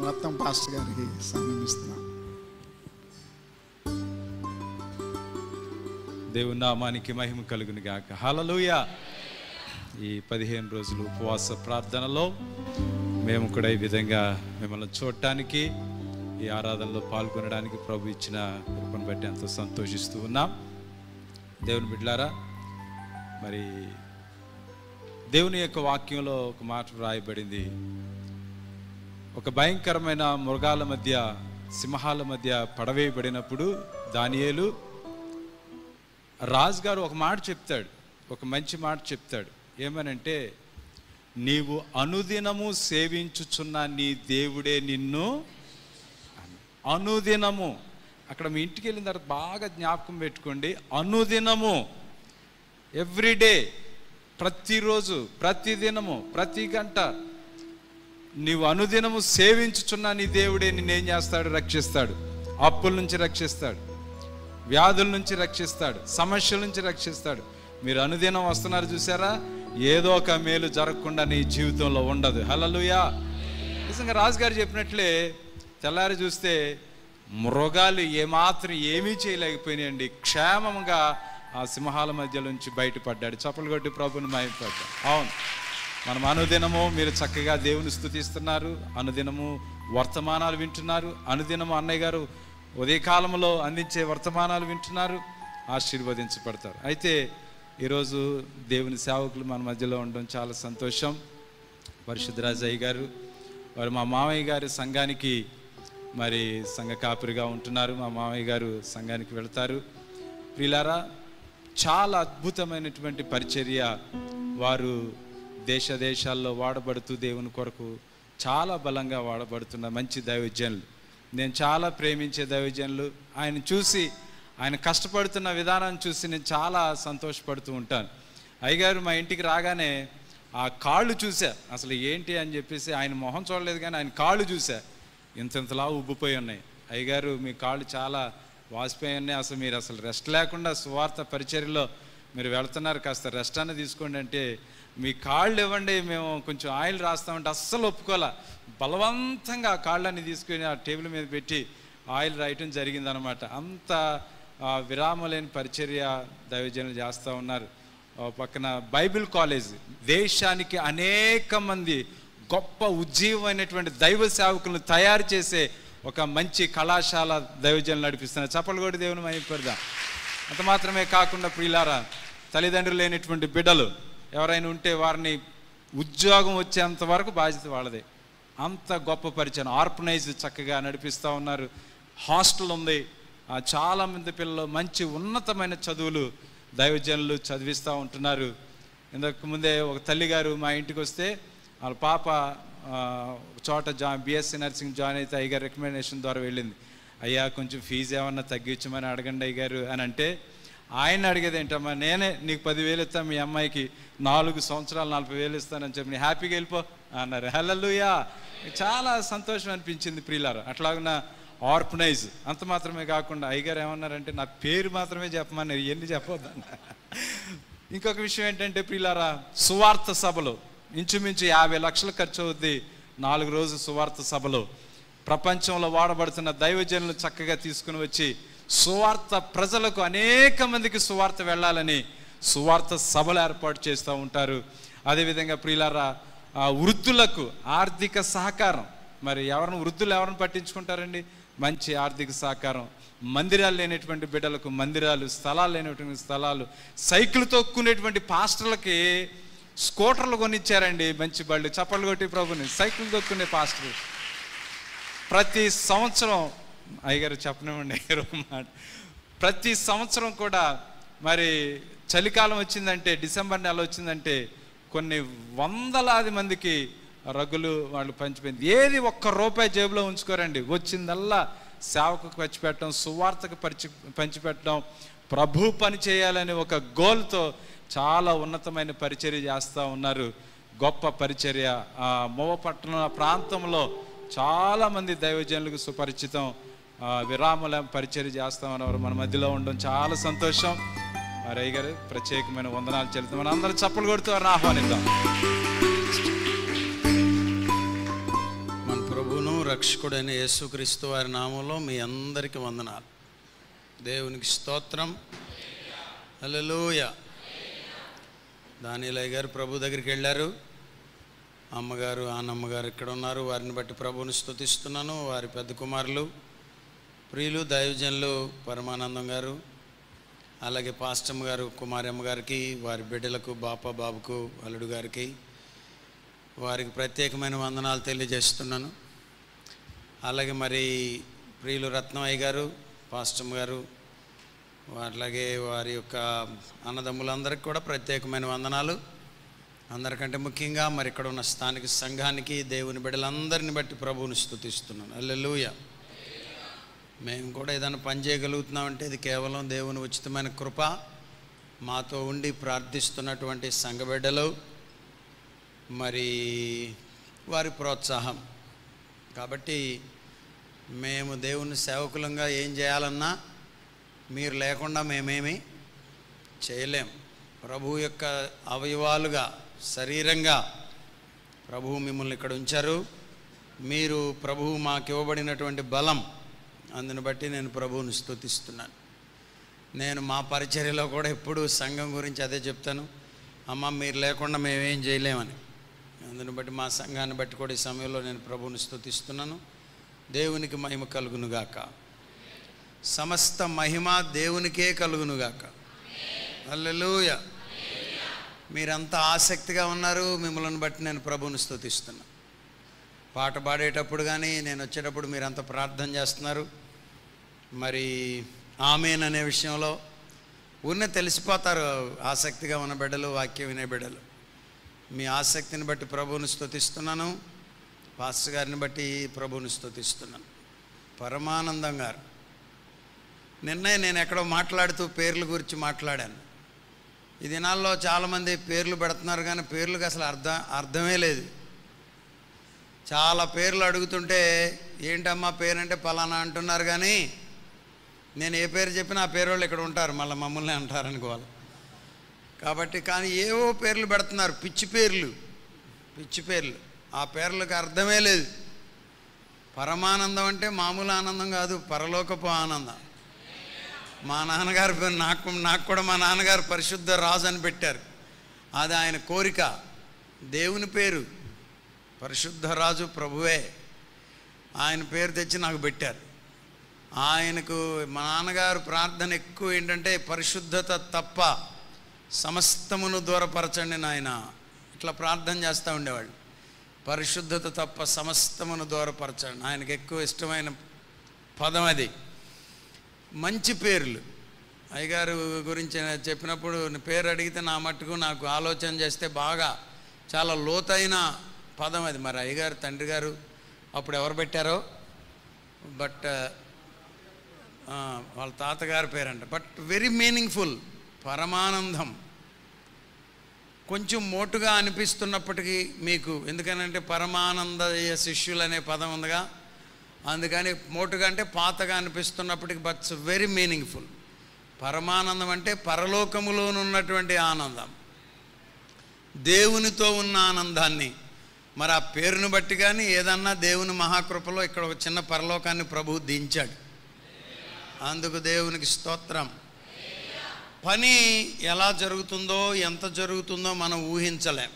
రత్నం pastor గారికి సమయం ఇస్తున్నాం దేవుని నామానికి మహిమ కలుగును గాక హలలుయ ఈ పదిహేను రోజులు ఉపవాస ప్రార్థనలో మేము కూడా ఈ విధంగా మిమ్మల్ని చూడటానికి ఈ ఆరాధనలో పాల్గొనడానికి ప్రభు ఇచ్చిన కృపను బట్టి ఎంతో సంతోషిస్తూ ఉన్నాం దేవుని బిడ్లారా మరి దేవుని యొక్క వాక్యంలో ఒక మాట రాయబడింది ఒక భయంకరమైన మృగాల మధ్య సింహాల మధ్య పడవేయబడినప్పుడు దానియేలు రాజు గారు ఒక మాట చెప్తాడు ఒక మంచి మాట చెప్తాడు ఏమనంటే నీవు అనుదినము సేవించుచున్న నీ దేవుడే నిన్ను అనుదినము అక్కడ మీ ఇంటికి వెళ్ళిన తర్వాత బాగా జ్ఞాపకం పెట్టుకోండి అనుదినము ఎవ్రీడే ప్రతిరోజు ప్రతి దినము ప్రతి గంట నీవు అనుదినము సేవించుచున్న నీ దేవుడే నిన్నేం చేస్తాడు రక్షిస్తాడు అప్పుల నుంచి రక్షిస్తాడు వ్యాధుల నుంచి రక్షిస్తాడు సమస్యల నుంచి రక్షిస్తాడు మీరు అనుదినం వస్తున్నారు చూసారా ఏదో ఒక మేలు జరగకుండా నీ జీవితంలో ఉండదు హలలుయా నిజంగా రాజుగారు చెప్పినట్లే తెల్లారి చూస్తే మృగాలు ఏమాత్రం ఏమీ చేయలేకపోయినాయండి క్షేమంగా ఆ సింహాల మధ్య నుంచి బయటపడ్డాడు చప్పలు కొట్టి ప్రభుని మాయపడ్డా అవును మనం అనుదినము మీరు చక్కగా దేవుని స్థుతిస్తున్నారు అనుదినము వర్తమానాలు వింటున్నారు అనుదినము అన్నయ్య గారు ఉదయకాలంలో అందించే వర్తమానాలు వింటున్నారు ఆశీర్వదించబడతారు అయితే ఈరోజు దేవుని సేవకులు మన మధ్యలో ఉండడం చాలా సంతోషం పరిశుద్ధరాజయ్య గారు వారు మా మామయ్య గారి సంఘానికి మరి సంఘ కాపురిగా ఉంటున్నారు మా మామయ్య గారు సంఘానికి వెళ్తారు ప్రియులారా చాలా అద్భుతమైనటువంటి పరిచర్య వారు దేశ దేశాల్లో వాడబడుతూ దేవుని కొరకు చాలా బలంగా వాడబడుతున్న మంచి దైవజనులు నేను చాలా ప్రేమించే దైవజనులు ఆయన చూసి ఆయన కష్టపడుతున్న విధానం చూసి నేను చాలా సంతోషపడుతూ ఉంటాను అయ్యగారు మా ఇంటికి రాగానే ఆ కాళ్ళు చూసా అసలు ఏంటి అని చెప్పేసి ఆయన మొహం చూడలేదు కానీ ఆయన కాళ్ళు చూసా ఇంతంతలా ఉబ్బిపోయి ఉన్నాయి అయ్యగారు మీ కాళ్ళు చాలా వాసిపోయి ఉన్నాయి అసలు మీరు అసలు రెస్ట్ లేకుండా సువార్త పరిచర్యలో మీరు వెళ్తున్నారు కాస్త రెస్ట్ అన్న తీసుకోండి అంటే మీ కాళ్ళు ఇవ్వండి మేము కొంచెం ఆయిల్ రాస్తామంటే అస్సలు ఒప్పుకోలే బలవంతంగా ఆ కాళ్ళని తీసుకొని ఆ టేబుల్ మీద పెట్టి ఆయిల్ రాయటం జరిగిందనమాట అంత ఆ, విరామం లేని పరిచర్య దైవజనులు చేస్తూ ఉన్నారు ఓ పక్కన బైబిల్ కాలేజ్ దేశానికి అనేక మంది గొప్ప ఉజ్జీవమైనటువంటి దైవ సేవకులను తయారు చేసే ఒక మంచి కళాశాల దైవజనులు నడిపిస్తున్నారు చప్పలు కూడా దేవుని మైపడదాం అంత మాత్రమే కాకుండా ప్రియులారా తల్లిదండ్రులు లేనటువంటి బిడ్డలు ఎవరైనా ఉంటే వారిని ఉద్యోగం వచ్చేంత వరకు బాధ్యత వాళ్ళదే అంత గొప్ప పరిచయం ఆర్పనైజ్ చక్కగా నడిపిస్తూ ఉన్నారు హాస్టల్ ఉంది ఆ, చాలా మంది పిల్లలు మంచి ఉన్నతమైన చదువులు దైవజనులు చదివిస్తూ ఉంటున్నారు ఇంతకు ముందే ఒక తల్లిగారు మా ఇంటికి వస్తే వాళ్ళ పాప ఆ, ఒక చోట జా బీఎస్సీ నర్సింగ్ జాయిన్ అయితే అయ్యగారు రికమెండేషన్ ద్వారా వెళ్ళింది అయ్యా కొంచెం ఫీజు ఏమన్నా తగ్గించమని అడగండి అయ్యగారు అని అంటే ఆయన అడిగేది ఏంటమ్మా నేనే నీకు పదివేలు ఇస్తాను మీ అమ్మాయికి నాలుగు సంవత్సరాలు నలభై వేలు ఇస్తానని చెప్పి నీ హ్యాపీగా వెళ్ళిపో అన్నారు హల్లెలూయా చాలా సంతోషం అనిపించింది ప్రియులారు అట్లాగున్న ఆర్పనైజ్ అంత మాత్రమే కాకుండా అయ్యగారు ఏమన్నారంటే నా పేరు మాత్రమే చెప్పమన్నారు ఎన్ని చెప్పొద్దన్న ఇంకొక విషయం ఏంటంటే ప్రియులారా సువార్త సభలో ఇంచుమించు యాభై లక్షలు ఖర్చు అవుద్ది నాలుగు రోజు సువార్త సభలో ప్రపంచంలో వాడబడుతున్న దైవజనులు చక్కగా తీసుకుని వచ్చి సువార్త ప్రజలకు అనేక మందికి సువార్త వెళ్ళాలని సువార్త సభలు ఏర్పాటు చేస్తూ ఉంటారు అదేవిధంగా ప్రియులారా ఆ వృద్ధులకు ఆర్థిక సహకారం మరి ఎవరిని వృద్ధులు ఎవరిని పట్టించుకుంటారండి మంచి ఆర్థిక సహకారం మందిరాలు లేనటువంటి బిడ్డలకు మందిరాలు స్థలాలు లేనటువంటి స్థలాలు సైకిల్ తొక్కునేటువంటి పాస్టర్లకి స్కూటర్లు కొనిచ్చారండి మంచి బళ్ళు చప్పట్లు కొట్టి ప్రభుని సైకిల్ తొక్కునే పాస్టర్ ప్రతి సంవత్సరం అయ్యగారు చెప్పనివ్వండి అయ్యగారు ఒక మాట ప్రతి సంవత్సరం కూడా మరి చలికాలం వచ్చిందంటే డిసెంబర్ నెల వచ్చిందంటే కొన్ని వందలాది మందికి రగ్గులు వాళ్ళు పంచిపోయింది ఏది ఒక్క రూపాయి జేబులో ఉంచుకోరండి వచ్చిందల్లా సేవకు పంచిపెట్టడం సువార్తకు పరిచి పంచిపెట్టడం ప్రభు పని చేయాలని ఒక గోల్తో చాలా ఉన్నతమైన పరిచర్య చేస్తూ ఉన్నారు గొప్ప పరిచర్య ఆ మూవపట్నం ప్రాంతంలో చాలా మంది దైవజనులకు సుపరిచితం ఆ, విరాముల పరిచర్య చేస్తామన్నవారు మన మధ్యలో ఉండడం చాలా సంతోషం రయ్య గారు ప్రత్యేకమైన వందనాలు చెల్లుతాం మనం అందరం చప్పలు కొడుతూ వారిని ఆహ్వానిద్దాం మన ప్రభువును రక్షకుడైన యేసుక్రీస్తు వారి నామంలో మీ అందరికీ వందనాలు దేవునికి స్తోత్రం హల్లెలూయ దానిలయ్య గారు ప్రభు దగ్గరికి వెళ్ళారు అమ్మగారు ఆనమ్మగారు ఇక్కడ ఉన్నారు వారిని బట్టి ప్రభువుని స్తుతిస్తున్నాను వారి పెద్ద కుమారులు ప్రియులు దైవజనులు పరమానందం గారు అలాగే పాస్టమ్ గారు కుమారి అమ్మగారికి వారి బిడ్డలకు బాప బాబుకు అల్లుడు గారికి వారికి ప్రత్యేకమైన వందనాలు తెలియజేస్తున్నాను అలాగే మరి ప్రియులు రత్నమయ్య గారు పాస్టమ్ గారు అట్లాగే వారి యొక్క అన్నదమ్ములందరికీ కూడా ప్రత్యేకమైన వందనాలు అందరికంటే ముఖ్యంగా మరి ఇక్కడ ఉన్న స్థానిక సంఘానికి దేవుని బిడ్డలందరిని బట్టి ప్రభువుని స్తుతిస్తున్నాను అల్లెలుయ మేము కూడా ఏదైనా పని చేయగలుగుతున్నామంటే ఇది కేవలం దేవుని ఉచితమైన కృప మాతో ఉండి ప్రార్థిస్తున్నటువంటి సంఘ బిడ్డలు మరి వారి ప్రోత్సాహం కాబట్టి మేము దేవుని సేవకులంగా ఏం చేయాలన్నా మీరు లేకుండా మేమేమి చేయలేం ప్రభు యొక్క అవయవాలుగా శరీరంగా ప్రభువు మిమ్మల్ని ఇక్కడ ఉంచారు మీరు ప్రభువు మాకు ఇవ్వబడినటువంటి బలం అందుని బట్టి నేను ప్రభువుని స్తుతిస్తున్నాను నేను మా పరిచర్యలో కూడా ఎప్పుడు సంఘం గురించి అదే చెప్తాను అమ్మ మీరు లేకుండా మేమేం చేయలేమని అందుని బట్టి మా సంఘాన్ని బట్టి కూడా ఈ సమయంలో నేను ప్రభువుని స్తుతిస్తున్నాను దేవునికి మహిమ కలుగునుగాక సమస్త మహిమ దేవునికే కలుగునుగాక అల్లెలూయ మీరంతా ఆసక్తిగా ఉన్నారు మిమ్మల్ని బట్టి నేను ప్రభువుని స్తుతిస్తున్నా పాట పాడేటప్పుడు కానీ నేను వచ్చేటప్పుడు మీరంతా ప్రార్థన చేస్తున్నారు మరి ఆమెన్ అనే విషయంలో ఉన్న తెలిసిపోతారు ఆసక్తిగా ఉన్న బిడ్డలు వాక్యం వినే బిడ్డలు మీ ఆసక్తిని బట్టి ప్రభువుని స్తుతిస్తున్నాను పాస్టర్ గారిని బట్టి ప్రభువుని స్తుతిస్తున్నాను పరమానందం గారు నిన్నే నేను ఎక్కడో మాట్లాడుతూ పేర్ల గురించి మాట్లాడాను ఈ దినాల్లో చాలామంది పేర్లు పెడుతున్నారు కానీ పేర్లకు అసలు అర్థం అర్థమే లేదు చాలా పేర్లు అడుగుతుంటే ఏంటమ్మా పేరు అంటే పలానా అంటున్నారు కానీ నేను ఏ పేరు చెప్పినా ఆ పేరు వాళ్ళు ఇక్కడ ఉంటారు మళ్ళీ మమ్మల్ని అంటారు అనుకోవాలి కాబట్టి కానీ ఏవో పేర్లు పెడుతున్నారు పిచ్చి పేర్లు పిచ్చి పేర్లు ఆ పేర్లకు అర్థమే లేదు పరమానందం అంటే మామూలు ఆనందం కాదు పరలోకపు ఆనందం మా నాన్నగారు పేరు నాకు నాకు కూడా మా నాన్నగారు పరిశుద్ధ రాజు అని పెట్టారు అది ఆయన కోరిక దేవుని పేరు పరిశుద్ధ రాజు ప్రభువే ఆయన పేరు తెచ్చి నాకు పెట్టారు ఆయనకు మా నాన్నగారు ప్రార్థన ఎక్కువ ఏంటంటే పరిశుద్ధత తప్ప సమస్తమును దూరపరచండి నాయన ఇట్లా ప్రార్థన చేస్తూ ఉండేవాళ్ళు పరిశుద్ధత తప్ప సమస్తమును దూరపరచండి ఆయనకు ఎక్కువ ఇష్టమైన పదం అది మంచి పేర్లు అయ్యగారు గురించి నేను చెప్పినప్పుడు పేరు అడిగితే నా మట్టుకు నాకు ఆలోచన చేస్తే బాగా చాలా లోతైన పదం అది మరి అయ్యగారు తండ్రి గారు అప్పుడు ఎవరు పెట్టారో బట్ వాళ్ళ తాతగారి పేరంట బట్ వెరీ మీనింగ్ఫుల్ పరమానందం కొంచెం మోటుగా అనిపిస్తున్నప్పటికీ మీకు ఎందుకనంటే పరమానందయ శిష్యులు అనే పదం ఉందిగా అందుకని మోటుగా అంటే పాతగా అనిపిస్తున్నప్పటికీ బట్స్ వెరీ మీనింగ్ఫుల్ పరమానందం అంటే పరలోకములోనున్నటువంటి ఆనందం దేవునితో ఉన్న ఆనందాన్ని మరి ఆ పేరును బట్టి కానీ ఏదన్నా దేవుని మహాకృపలో ఇక్కడ ఒక చిన్న పరలోకాన్ని ప్రభువు దించాడు అందుకు దేవునికి స్తోత్రం పని ఎలా జరుగుతుందో ఎంత జరుగుతుందో మనం ఊహించలేం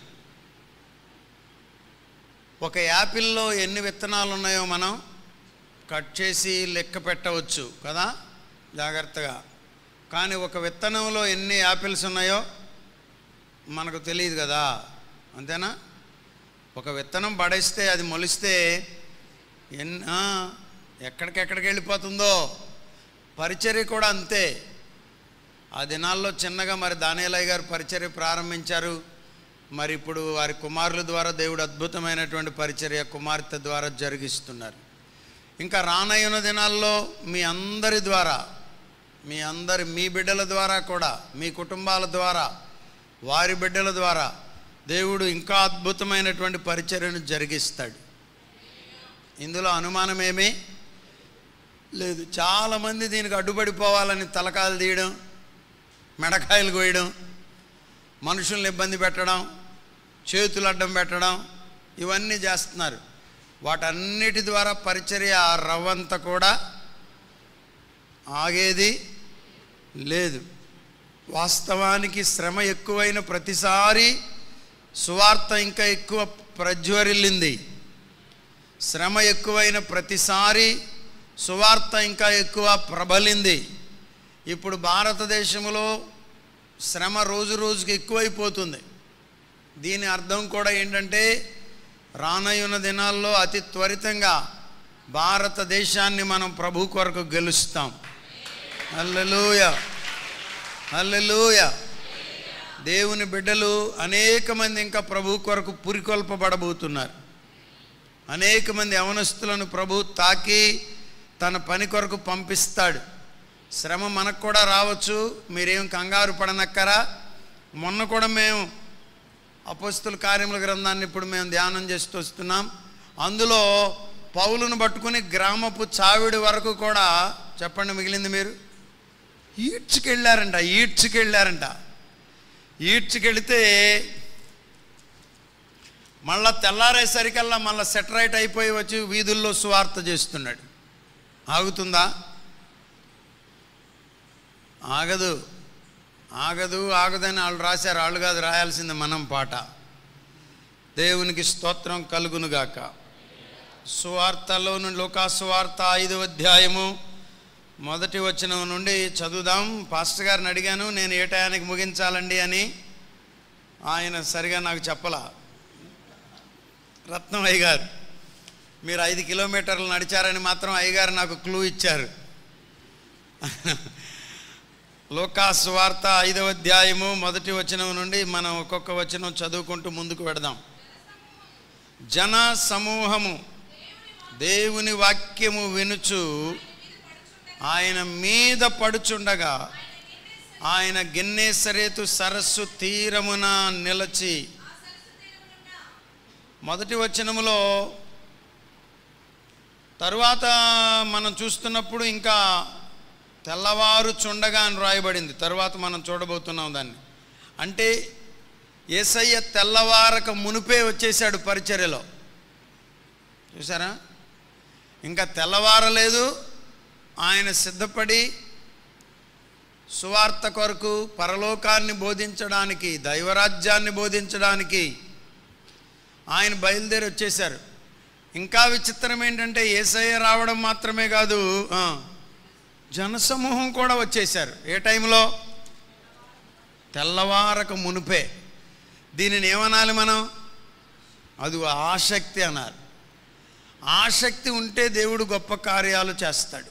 ఒక యాపిల్లో ఎన్ని విత్తనాలు ఉన్నాయో మనం కట్ చేసి లెక్క పెట్టవచ్చు కదా జాగ్రత్తగా కానీ ఒక విత్తనంలో ఎన్ని యాపిల్స్ ఉన్నాయో మనకు తెలియదు కదా అంతేనా ఒక విత్తనం పడేస్తే అది మొలిస్తే ఎన్ ఆ, ఎక్కడికెక్కడికి వెళ్ళిపోతుందో పరిచర్య కూడా అంతే ఆ దినాల్లో చిన్నగా మరి దానేలయ్య గారు పరిచర్య ప్రారంభించారు మరి ఇప్పుడు వారి కుమారుల ద్వారా దేవుడు అద్భుతమైనటువంటి పరిచర్య కుమార్తె ద్వారా జరిగిస్తున్నారు ఇంకా రానయ్యున్న దినాల్లో మీ అందరి ద్వారా మీ అందరి మీ బిడ్డల ద్వారా కూడా మీ కుటుంబాల ద్వారా వారి బిడ్డల ద్వారా దేవుడు ఇంకా అద్భుతమైనటువంటి పరిచర్యను జరిగిస్తాడు ఇందులో అనుమానమేమీ లేదు చాలామంది దీనికి అడ్డుపడిపోవాలని తలకాయలు తీయడం మెడకాయలు కోయడం మనుషుల్ని ఇబ్బంది పెట్టడం చేతులు అడ్డం పెట్టడం ఇవన్నీ చేస్తున్నారు వాటన్నిటి ద్వారా పరిచర్య ఆ రవ్వంతా కూడా ఆగేది లేదు వాస్తవానికి శ్రమ ఎక్కువైన ప్రతిసారి సువార్త ఇంకా ఎక్కువ ప్రజ్వరిల్లింది శ్రమ ఎక్కువైన ప్రతిసారి సువార్త ఇంకా ఎక్కువ ప్రబలింది ఇప్పుడు భారతదేశంలో శ్రమ రోజు రోజుకి ఎక్కువైపోతుంది దీని అర్థం కూడా ఏంటంటే రానయ్యున్న దినాల్లో అతి త్వరితంగా భారతదేశాన్ని మనం ప్రభు కొరకు గెలుస్తాం హల్లెలూయ హల్లెలూయ దేవుని బిడ్డలు అనేక మంది ఇంకా ప్రభు కొరకు పురికొల్పబడబోతున్నారు అనేక మంది యవనస్తులను ప్రభు తాకి తన పని కొరకు పంపిస్తాడు శ్రమ మనకు కూడా రావచ్చు మీరేం కంగారు పడనక్కరా మొన్న కూడా మేము అపోస్తుల కార్యముల గ్రంథాన్ని ఇప్పుడు మేము ధ్యానం చేస్తూ వస్తున్నాం అందులో పౌలును పట్టుకుని గ్రామపు చావిడి వరకు కూడా చెప్పండి మిగిలింది మీరు ఈడ్చుకెళ్ళారంట ఈడ్చుకెళ్ళారంట ఈడ్చుకెళితే మళ్ళా తెల్లారేసరికల్లా మళ్ళా సెటరైట్ అయిపోయి వచ్చి వీధుల్లో సువార్త చేస్తున్నాడు ఆగుతుందా ఆగదు ఆగదు ఆగదని వాళ్ళు రాశారు వాళ్ళు కాదు రాయాల్సింది మనం పాట దేవునికి స్తోత్రం కలుగునుగాక సువార్తలో నుండి లోకా సువార్త ఐదు అధ్యాయము మొదటి వచనం నుండి చదువుదాం పాస్టర్ గారిని అడిగాను నేను ఏ టయానికి ముగించాలండి అని ఆయన సరిగా నాకు చెప్పలా రత్నం అయ్యగారు మీరు ఐదు కిలోమీటర్లు నడిచారని మాత్రం అయ్యగారు నాకు క్లూ ఇచ్చారు లోకాస్ వార్త ఐదవ అధ్యాయము మొదటి వచనం నుండి మనం ఒక్కొక్క వచనం చదువుకుంటూ ముందుకు వెడదాం జన సమూహము దేవుని వాక్యము వినుచు ఆయన మీద పడుచుండగా ఆయన గిన్నేసరేతు సరస్సు తీరమున నిలచి మొదటి వచనములో తరువాత మనం చూస్తున్నప్పుడు ఇంకా తెల్లవారు చుండగా అని రాయబడింది తరువాత మనం చూడబోతున్నాం దాన్ని అంటే ఏసయ్య తెల్లవారక మునిపే వచ్చేసాడు పరిచర్యలో చూసారా ఇంకా తెల్లవారలేదు ఆయన సిద్ధపడి సువార్త కొరకు పరలోకాన్ని బోధించడానికి దైవరాజ్యాన్ని బోధించడానికి ఆయన బయలుదేరి వచ్చేశారు ఇంకా విచిత్రం ఏంటంటే ఏసయ్య రావడం మాత్రమే కాదు ఆ, జనసమూహం కూడా వచ్చేశారు ఏ టైంలో తెల్లవారక మునిపే దీనిని ఏమనాలి మనం అది ఆసక్తి అన్నారు ఆసక్తి ఉంటే దేవుడు గొప్ప కార్యాలు చేస్తాడు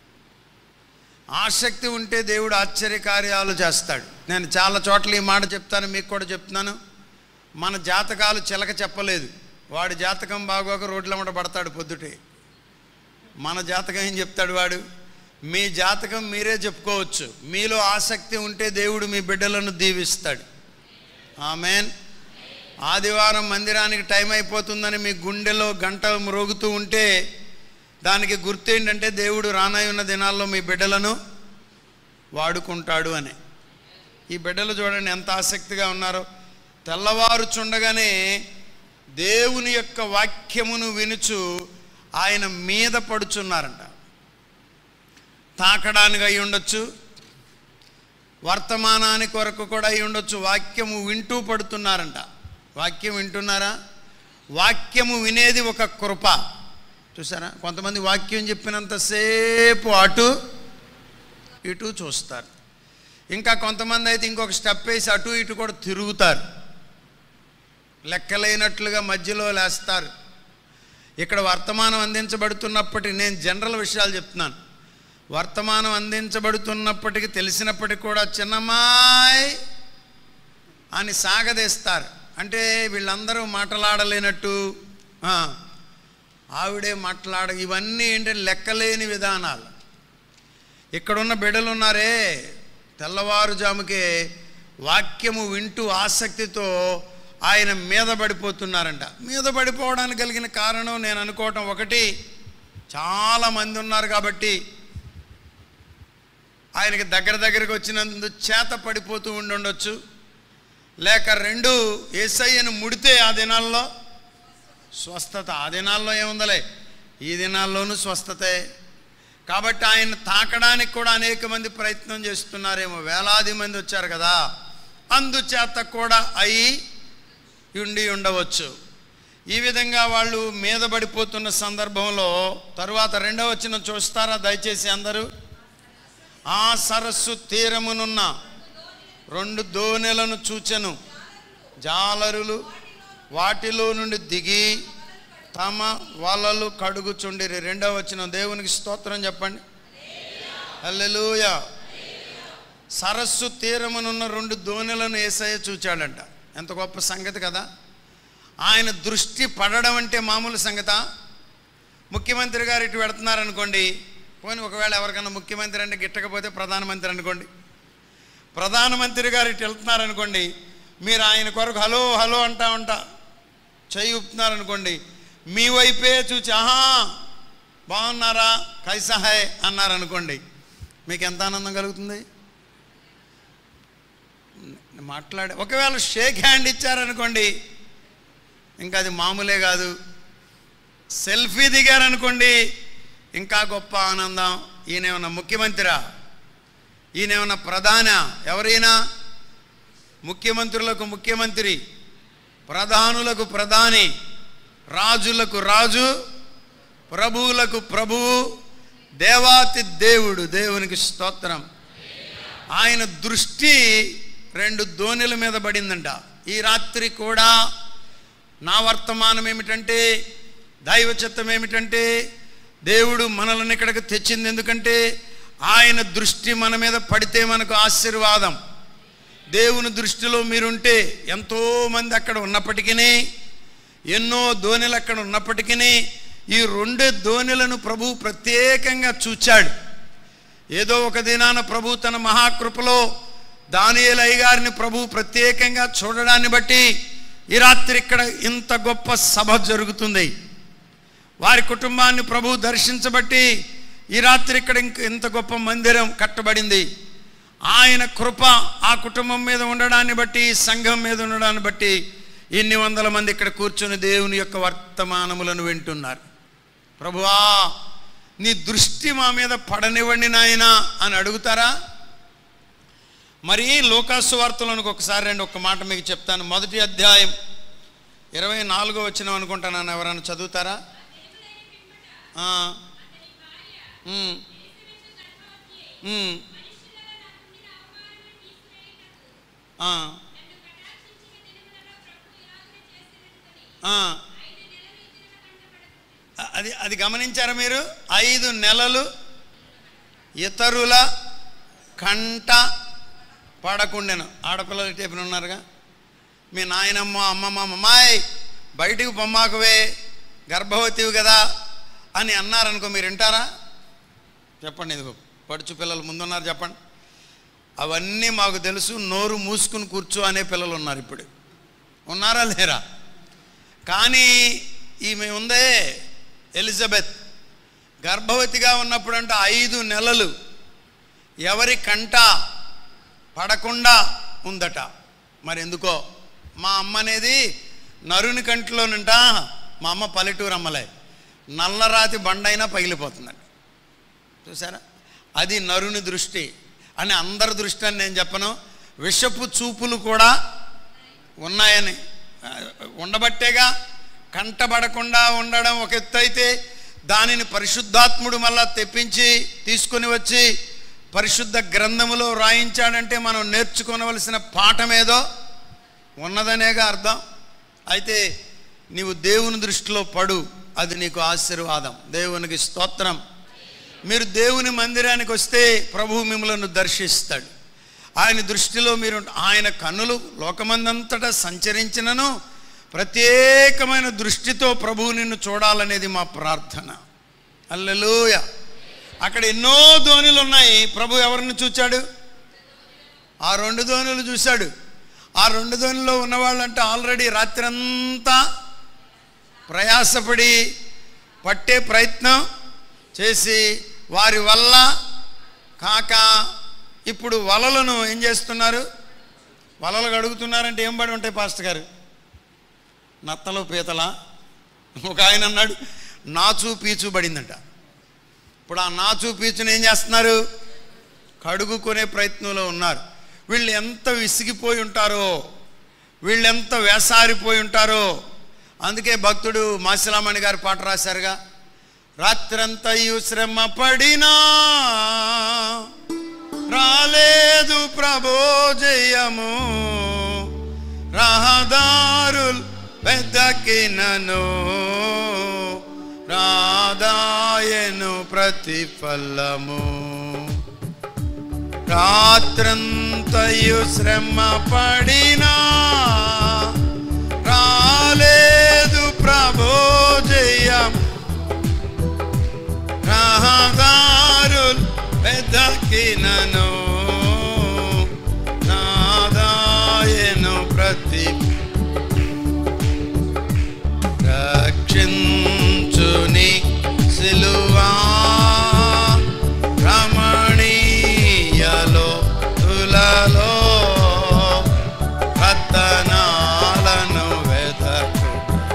ఆసక్తి ఉంటే దేవుడు ఆశ్చర్య కార్యాలు చేస్తాడు నేను చాలా చోట్ల ఈ మాట చెప్తాను మీకు కూడా చెప్తున్నాను మన జాతకాలు చిలక చెప్పలేదు వాడి జాతకం బాగోక రోడ్లమ్మట పడతాడు పొద్దుటే మన జాతకం ఏం చెప్తాడు వాడు మీ జాతకం మీరే చెప్పుకోవచ్చు మీలో ఆసక్తి ఉంటే దేవుడు మీ బిడ్డలను దీవిస్తాడు ఆమెన్ ఆదివారం మందిరానికి టైం అయిపోతుందని మీ గుండెలో గంట మ్రోగుతూ ఉంటే దానికి గుర్తు ఏంటంటే దేవుడు రానై ఉన్న దినాల్లో మీ బిడ్డలను వాడుకుంటాడు అని ఈ బిడ్డలు చూడండి ఎంత ఆసక్తిగా ఉన్నారో తెల్లవారుచుండగానే దేవుని యొక్క వాక్యమును వినుచు ఆయన మీద పడుచున్నారంట తాకడానికి అయి ఉండొచ్చు వర్తమానానికి కొరకు కూడా అయి ఉండొచ్చు వాక్యము వింటూ పడుతున్నారంట వాక్యం వింటున్నారా వాక్యము వినేది ఒక కృప చూసారా కొంతమంది వాక్యం చెప్పినంతసేపు అటు ఇటు చూస్తారు ఇంకా కొంతమంది అయితే ఇంకొక స్టెప్ వేసి అటు ఇటు కూడా తిరుగుతారు లెక్కలేనట్లుగా మధ్యలో లేస్తారు ఇక్కడ వర్తమానం అందించబడుతున్నప్పటికీ నేను జనరల్ విషయాలు చెప్తున్నాను వర్తమానం అందించబడుతున్నప్పటికీ తెలిసినప్పటికీ కూడా చిన్నమ్మాయ్ అని సాగదీస్తారు అంటే వీళ్ళందరూ మాటలాడలేనట్టు ఆ, ఆవిడే మాట్లాడ ఇవన్నీ ఏంటంటే లెక్కలేని విధానాలు ఇక్కడున్న బిడ్డలు ఉన్నారే తెల్లవారుజాముకే వాక్యము వింటూ ఆసక్తితో ఆయన మీద పడిపోతున్నారంట మీద పడిపోవడానికి కలిగిన కారణం నేను అనుకోవటం ఒకటి చాలా మంది ఉన్నారు కాబట్టి ఆయనకి దగ్గర దగ్గరికి వచ్చినందు చేత పడిపోతూ ఉండి ఉండొచ్చు లేక రెండు ఏసయ్యను ముడితే ఆ దినాల్లో స్వస్థత ఆ దినాల్లో ఏముందలే ఈ దినాల్లోనూ స్వస్థతే కాబట్టి ఆయన తాకడానికి కూడా అనేక మంది ప్రయత్నం చేస్తున్నారేమో వేలాది మంది వచ్చారు కదా అందుచేత కూడా అయి ఉండి ఉండవచ్చు ఈ విధంగా వాళ్ళు మీద పడిపోతున్న సందర్భంలో తరువాత రెండవ వచ్చిన చూస్తారా దయచేసి అందరూ ఆ సరస్సు తీరమునున్న రెండు దోణెలను చూచెను జాలరులు వాటిలో నుండి దిగి తమ వలలు కడుగుచుండిరి రెండవ వచ్చిన దేవునికి స్తోత్రం చెప్పండి హల్లెలూయా సరస్సు తీరమునున్న రెండు దోణెలను ఏసయ్య చూచాడంట ఎంత గొప్ప సంగతి కదా ఆయన దృష్టి పడడం అంటే మామూలు సంగత ముఖ్యమంత్రి గారు ఇటు పెడుతున్నారనుకోండి పోనీ ఒకవేళ ఎవరికైనా ముఖ్యమంత్రి అంటే గిట్టకపోతే ప్రధానమంత్రి అనుకోండి ప్రధానమంత్రి గారు ఇటు వెళ్తున్నారనుకోండి మీరు ఆయన కొరకు హలో హలో అంటా ఉంటా చేయి ఊపుతున్నారనుకోండి మీ వైపే చూచి ఆహా బాగున్నారా కైసా హై అన్నారనుకోండి మీకు ఎంత ఆనందం కలుగుతుంది మాట్లాడే ఒకవేళ షేక్ హ్యాండ్ ఇచ్చారనుకోండి ఇంకా అది మామూలే కాదు సెల్ఫీ దిగారనుకోండి ఇంకా గొప్ప ఆనందం ఈయనేమన్నా ముఖ్యమంత్రా ఈయనేమన్నా ప్రధాన ఎవరైనా ముఖ్యమంత్రులకు ముఖ్యమంత్రి ప్రధానులకు ప్రధాని రాజులకు రాజు ప్రభువులకు ప్రభువు దేవాతి దేవుడు దేవునికి స్తోత్రం ఆయన దృష్టి రెండు దోణిల మీద పడిందంట ఈ రాత్రి కూడా నా వర్తమానం ఏమిటంటే దైవ చిత్తం ఏమిటంటే దేవుడు మనల్ని ఇక్కడికి తెచ్చింది ఎందుకంటే ఆయన దృష్టి మన మీద పడితే మనకు ఆశీర్వాదం దేవుని దృష్టిలో మీరుంటే ఎంతోమంది అక్కడ ఉన్నప్పటికీ ఎన్నో దోణిలు అక్కడ ఉన్నప్పటికీ ఈ రెండు దోణిలను ప్రభు ప్రత్యేకంగా చూచాడు ఏదో ఒక దినాన ప్రభు తన మహాకృపలో దానియేలయ్య గారిని ప్రభు ప్రత్యేకంగా చూడడాన్ని బట్టి ఈ రాత్రి ఇక్కడ ఇంత గొప్ప సభ జరుగుతుంది వారి కుటుంబాన్ని ప్రభు దర్శించబట్టి ఈ రాత్రి ఇక్కడ ఇంక ఇంత గొప్ప మందిరం కట్టబడింది ఆయన కృప ఆ కుటుంబం మీద ఉండడాన్ని బట్టి సంఘం మీద ఉండడాన్ని బట్టి ఇన్ని వందల మంది ఇక్కడ కూర్చొని దేవుని యొక్క వర్తమానములను వింటున్నారు ప్రభువా నీ దృష్టి మా మీద పడనివ్వండి నాయనా అని అడుగుతారా మరి లోకాసు వార్తలను ఒకసారి రెండు ఒక మాట మీకు చెప్తాను మొదటి అధ్యాయం ఇరవై నాలుగో వచ్చిన అనుకుంటాను ఎవరైనా చదువుతారా ఆ. ఉమ్. ఉమ్. ఆ. ఆ. అది అది గమనించారా మీరు ఐదు నెలలు ఇతరుల కంట పడకుండెను ఆడపిల్లలు టేపున ఉన్నారుగా మీ నాయనమ్మ అమ్మమ్మ అమ్మాయి బయటికి పొమ్మాకువే గర్భవతివి కదా అని అన్నారనుకో మీరు వింటారా చెప్పండి ఇదిగో పడుచు పిల్లలు ముందున్నారు చెప్పండి అవన్నీ మాకు తెలుసు నోరు మూసుకుని కూర్చో అనే పిల్లలు ఉన్నారు ఇప్పుడు ఉన్నారా లేరా కానీ ఈమె ఉందే ఎలిజబెత్ గర్భవతిగా ఉన్నప్పుడు అంటే ఐదు నెలలు ఎవరి కంట పడకుండా ఉందట మరి ఎందుకో మా అమ్మ అనేది నరుని కంటిలోనంట మా అమ్మ పల్లెటూరు అమ్మలే నల్లరాతి బండైనా పగిలిపోతుందండి చూసారా అది నరుని దృష్టి అని అందరి దృష్టి అని నేను చెప్పను విషపు చూపులు కూడా ఉన్నాయని ఆ, ఉండబట్టేగా కంటబడకుండా ఉండడం ఒక ఎత్తు అయితే దానిని పరిశుద్ధాత్ముడు మళ్ళా తెప్పించి తీసుకొని వచ్చి పరిశుద్ధ గ్రంథములో రాయించాడంటే మనం నేర్చుకోవలసిన పాఠం ఏదో ఉన్నదనేగా అర్థం అయితే నీవు దేవుని దృష్టిలో పడు అది నీకు ఆశీర్వాదం దేవునికి స్తోత్రం మీరు దేవుని మందిరానికి వస్తే ప్రభువు మిమ్మల్ని దర్శిస్తాడు ఆయన దృష్టిలో మీరు ఆయన కన్నులు లోకమందంతటా సంచరించినను ప్రత్యేకమైన దృష్టితో ప్రభువు నిన్ను చూడాలనేది మా ప్రార్థన అల్లెలూయ అక్కడ ఎన్నో ధోనిలు ఉన్నాయి ప్రభు ఎవరిని చూచాడు ఆ రెండు ధోనులు చూశాడు ఆ రెండు ధోనిలో ఉన్నవాళ్ళంటే ఆల్రెడీ రాత్రంతా ప్రయాసపడి పట్టే ప్రయత్నం చేసి వారి వల్ల కాక ఇప్పుడు వలలను ఏం చేస్తున్నారు వలలు కడుగుతున్నారంటే ఏం పడి ఉంటాయి పాస్టర్ గారు నత్తలు పీతల ఒక ఆయన అన్నాడు నాచు పీచు పడిందంట ఇప్పుడు ఆ నాచు పీచుని ఏం చేస్తున్నారు కడుగుకునే ప్రయత్నంలో ఉన్నారు వీళ్ళు ఎంత విసిగిపోయి ఉంటారో వీళ్ళు ఎంత వేసారిపోయి ఉంటారో అందుకే భక్తుడు మాసిలామణి గారి పాట రాశారుగా రాత్రంతయు శ్రమ పడినా రాలేదు ప్రభో జయము రహదారుల్ వెదకినను రాదాయను ప్రతిఫలము రాత్రంతయు శ్రమ పడినా రాలేదు ప్రభో జయం రహదారుల్ వెదకినను నాదాయను ప్రతి రక్షించుని సిలువా రమణీయలో తులలో రతనాలను వెదకు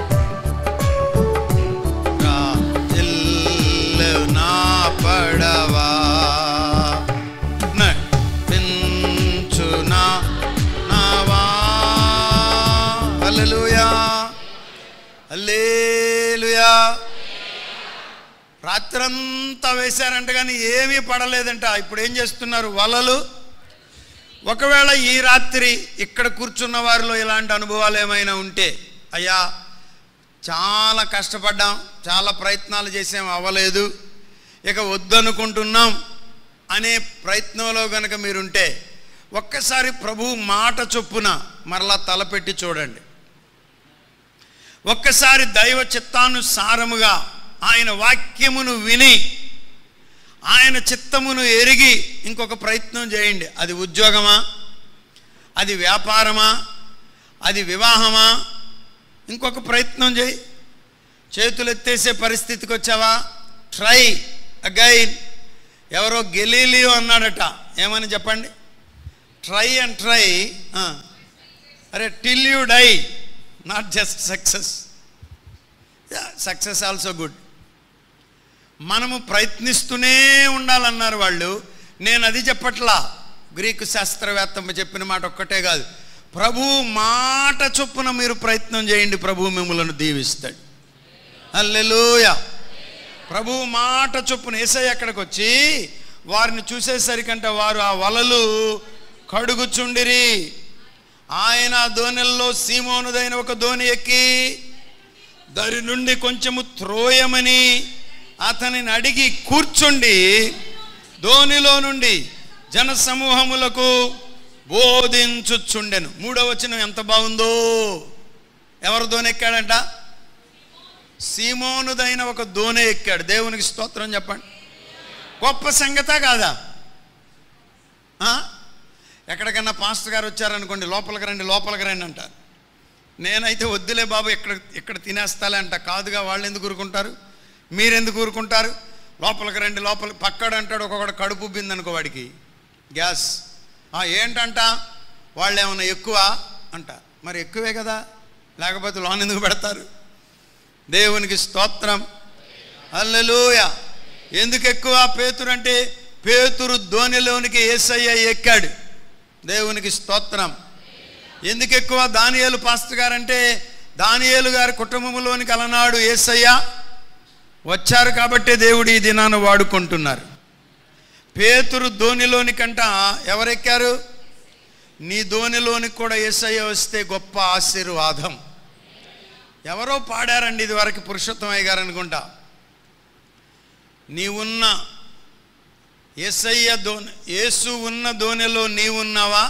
రాజిల్లు నా పడవా నడిపించునా నావా హల్లెలూయా హల్లెలూయా రాత్రంతా వేశారంట కానీ ఏమీ పడలేదంట ఇప్పుడు ఏం చేస్తున్నారు వలలు ఒకవేళ ఈ రాత్రి ఇక్కడ కూర్చున్న వారిలో ఇలాంటి అనుభవాలు ఏమైనా ఉంటే అయ్యా చాలా కష్టపడ్డాం చాలా ప్రయత్నాలు చేసాం అవ్వలేదు ఇక వద్దనుకుంటున్నాం అనే ప్రయత్నంలో గనక మీరుంటే ఒక్కసారి ప్రభు మాట చొప్పున మరలా తలపెట్టి చూడండి ఒక్కసారి దైవ చిత్తానుసారముగా ఆయన వాక్యమును విని ఆయన చిత్తమును ఎరిగి ఇంకొక ప్రయత్నం చేయండి అది ఉద్యోగమా అది వ్యాపారమా అది వివాహమా ఇంకొక ప్రయత్నం చేయి చేతులు ఎత్తేసే పరిస్థితికి వచ్చావా ట్రై అగైన్ ఎవరో గెలీలియో అన్నాడట ఏమని చెప్పండి ట్రై అండ్ ట్రై అరే till you die not just success success also good మనము ప్రయత్నిస్తూనే ఉండాలన్నారు వాళ్ళు నేను అది చెప్పట్లా గ్రీకు శాస్త్రవేత్త చెప్పిన మాట ఒక్కటే కాదు ప్రభు మాట చొప్పున మీరు ప్రయత్నం చేయండి ప్రభు మిమ్మలను దీవిస్తాడు అల్లెలూయ ప్రభు మాట చొప్పున ఏసై అక్కడికి వచ్చి వారిని చూసేసరికంటే వారు ఆ వలలు కడుగుచుండిరి ఆయన దోణెల్లో సీమోనుదైన ఒక దోణి ఎక్కి దాని నుండి కొంచెము త్రోయమని అతనిని అడిగి కూర్చుండి ధోనిలో నుండి జన సమూహములకు బోధించుచుండెను మూడో వచనం ఎంత బాగుందో ఎవరు దోణి ఎక్కాడంట సీమోనుదైన ఒక దోణి ఎక్కాడు దేవునికి స్తోత్రం చెప్పండి గొప్ప సంగత కాదా ఆ? ఎక్కడికన్నా పాస్టర్ గారు వచ్చారనుకోండి లోపలికి రండి లోపలికి రండి అంటారు నేనైతే వద్దులే బాబు ఇక్కడ ఇక్కడ తినేస్తాలే అంట కాదుగా వాళ్ళు ఎందుకు ఊరుకుంటారు మీరెందుకు ఊరుకుంటారు లోపలికి రండి లోపలికి పక్కడు అంటాడు ఒక్కొక్కడు కడుపు ఉబ్బింది అనుకో వాడికి గ్యాస్ "ఆ, ఏంటంట వాళ్ళు ఏమైనా ఎక్కువ అంట మరి ఎక్కువే కదా లేకపోతే లోన్ ఎందుకు పెడతారు దేవునికి స్తోత్రం అల్లెలూయ ఎందుకు ఎక్కువ పేతురు అంటే పేతురు ధోనిలోనికి ఏసయ్య ఎక్కాడు దేవునికి స్తోత్రం ఎందుకు ఎక్కువ దానియేలు పాస్టర్ గారు అంటే దానియేలు గారి కుటుంబంలోనికి అలనాడు ఏసయ్య వచ్చారు కాబట్టే దేవుడు ఈ దినాన్ని వాడుకుంటున్నారు పేతురు ధోనిలోని కంట ఎవరెక్కారు నీ ధోనిలోనికి కూడా ఏసయ్య వస్తే గొప్ప ఆశీర్వాదం ఎవరో పాడారండి ఇది వరకు పురుషోత్తమయ్య గారు అనుకుంటా నీవున్న ఏసయ్య దోని యేసు ఉన్న దోణిలో నీవున్నావా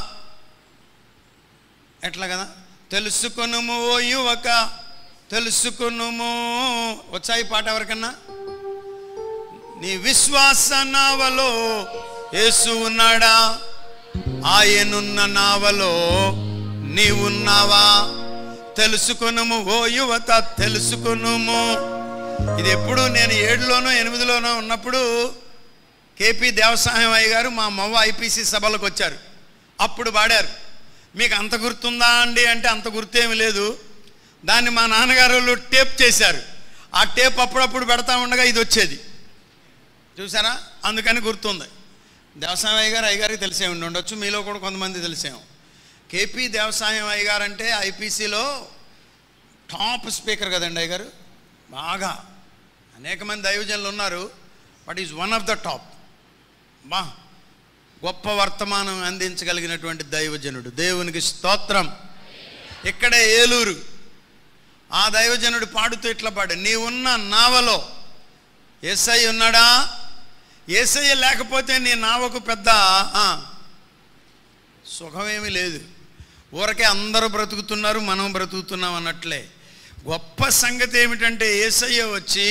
ఎట్లా కదా తెలుసుకొనుము ఓ యువక తెలుసుకొనుము వచ్చాయి పాట ఎవరికన్నా నీ విశ్వాస నావలో యేసు ఉన్నాడా ఆయనున్న నావలో నీవున్నావా తెలుసుకొనుము ఓ యువత తెలుసుకొనుము ఇది ఎప్పుడు నేను ఏడులోనో ఎనిమిదిలోనో ఉన్నప్పుడు కేపీ దేవసాయం అయ్య గారు మా మవ్వ ఐపీసీ సభలకు వచ్చారు అప్పుడు పాడారు మీకు అంత గుర్తుందా అండి అంటే అంత గుర్తేమి లేదు దాన్ని మా నాన్నగారు వాళ్ళు టేప్ చేశారు ఆ టేప్ అప్పుడప్పుడు పెడతా ఉండగా ఇది వచ్చేది చూసారా అందుకని గుర్తుంది దేవసాయం అయ్య గారు అయ్యగారికి తెలిసే ఉండి ఉండొచ్చు మీలో కూడా కొంతమంది తెలిసేమో కేపీ దేవసాయం అయ్య గారు అంటే ఐపీసీలో టాప్ స్పీకర్ కదండి అయ్య గారు బాగా అనేక మంది దైవజనులు ఉన్నారు but is one of the top బా గొప్ప వర్తమానం అందించగలిగినటువంటి దైవజనుడు దేవునికి స్తోత్రం ఇక్కడే ఏలూరు ఆ దైవజనుడు పాడుతూ ఇట్లా పాడు నీ ఉన్న నావలో ఏసై ఉన్నాడా ఏసై లేకపోతే నీ నావకు పెద్ద ఆ, సుఖమేమీ లేదు ఊరకే అందరూ బ్రతుకుతున్నారు మనం బ్రతుకుతున్నాం అన్నట్లే గొప్ప సంగతి ఏమిటంటే ఏసయ్య వచ్చి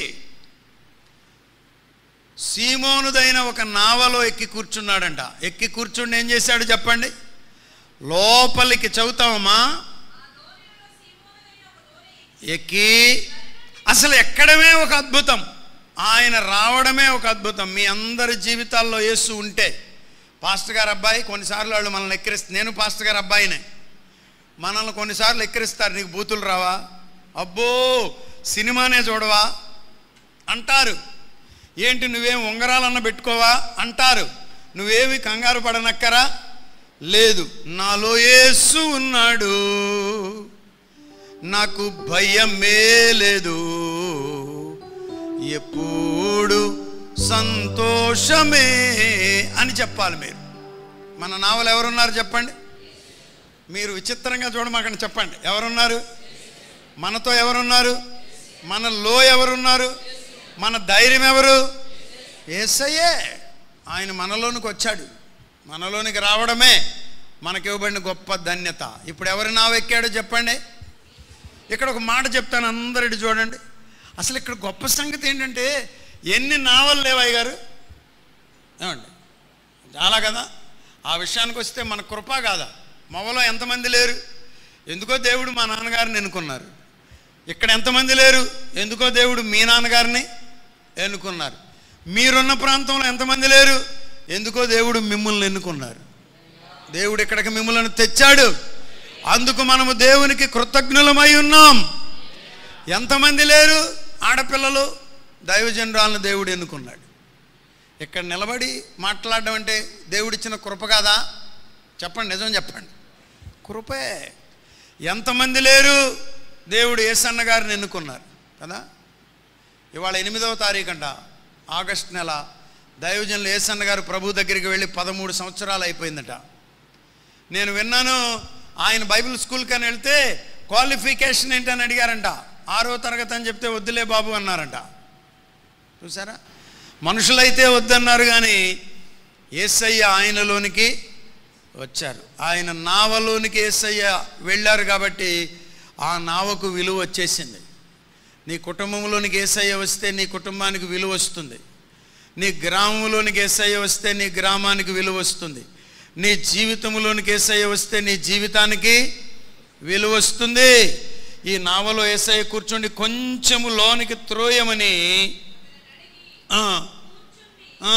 సీమోనుదైన ఒక నావలో ఎక్కి కూర్చున్నాడంట ఎక్కి కూర్చుండి ఏం చేశాడు చెప్పండి లోపలికి చదువుతామమ్మా ఎక్కి అసలు ఎక్కడమే ఒక అద్భుతం ఆయన రావడమే ఒక అద్భుతం మీ అందరి జీవితాల్లో యేసు ఉంటే పాస్టర్ గారు అబ్బాయి కొన్నిసార్లు వాళ్ళు మనల్ని ఎక్కిరిస్తారు నేను పాస్టర్ గారు అబ్బాయినే మనల్ని కొన్నిసార్లు ఎక్కిరిస్తారు నీకు బూతులు రావా అబ్బో సినిమానే చూడవా అంటారు ఏంటి నువ్వేం ఉంగరాలన్న పెట్టుకోవా అంటారు నువ్వేమి కంగారు పడనక్కరా లేదు నాలో యేసు ఉన్నాడు నాకు భయమే లేదు ఎప్పుడు సంతోషమే అని చెప్పాలి మీరు మన నావలు ఎవరున్నారు చెప్పండి మీరు విచిత్రంగా చూడమాకండి చెప్పండి ఎవరున్నారు మనతో ఎవరున్నారు మనలో ఎవరున్నారు మన ధైర్యం ఎవరు ఏసయ్యే ఆయన మనలోనికి వచ్చాడు మనలోనికి రావడమే మనకి ఇవ్వబడిన గొప్ప ధన్యత ఇప్పుడు ఎవరి నావ ఎక్కాడో చెప్పండి ఇక్కడ ఒక మాట చెప్తాను అందరిటి చూడండి అసలు ఇక్కడ గొప్ప సంగతి ఏంటంటే ఎన్ని నావలు లేవాయి గారు ఏమండి చాలా కదా ఆ విషయానికి వస్తే మన కృప కాదా మొవలో ఎంతమంది లేరు ఎందుకో దేవుడు మా నాన్నగారిని ఎన్నుకున్నారు ఇక్కడ ఎంతమంది లేరు ఎందుకో దేవుడు మీ నాన్నగారిని ఎన్నుకున్నారు మీరున్న ప్రాంతంలో ఎంతమంది లేరు ఎందుకో దేవుడు మిమ్మల్ని ఎన్నుకున్నారు దేవుడు ఇక్కడికి మిమ్మల్ని తెచ్చాడు అందుకు మనము దేవునికి కృతజ్ఞులమై ఉన్నాం ఎంతమంది లేరు ఆడపిల్లలు దైవజనరాలను దేవుడు ఎన్నుకున్నాడు ఇక్కడ నిలబడి మాట్లాడడం అంటే దేవుడిచ్చిన కృప కాదా చెప్పండి నిజం చెప్పండి కృపే ఎంతమంది లేరు దేవుడు ఏసన్న గారిని ఎన్నుకున్నారు కదా ఇవాళ ఎనిమిదవ తారీఖంట ఆగస్ట్ నెల దైవజనులు ఏసన్న గారు ప్రభు దగ్గరికి వెళ్ళి పదమూడు సంవత్సరాలు అయిపోయిందట నేను విన్నాను ఆయన బైబిల్ స్కూల్కి అని వెళ్తే క్వాలిఫికేషన్ ఏంటని అడిగారంట ఆరో తరగతి అని చెప్తే వద్దులే బాబు అన్నారంట చూసారా మనుషులైతే వద్దన్నారు కానీ ఏసయ్య ఆయనలోనికి వచ్చారు ఆయన నావలోనికి ఏసయ్య వెళ్ళారు కాబట్టి ఆ నావకు విలువ వచ్చేసింది నీ కుటుంబంలోనికి ఏసయ్య వస్తే నీ కుటుంబానికి విలువ వస్తుంది నీ గ్రామంలోనికి ఏసయ్య వస్తే నీ గ్రామానికి విలువ వస్తుంది నీ జీవితంలోనికి ఏసయ్య వస్తే నీ జీవితానికి విలువ వస్తుంది ఈ నావలో ఏసయ్య కూర్చోండి కొంచెము లోనికి త్రోయమని ఆ, ఆ.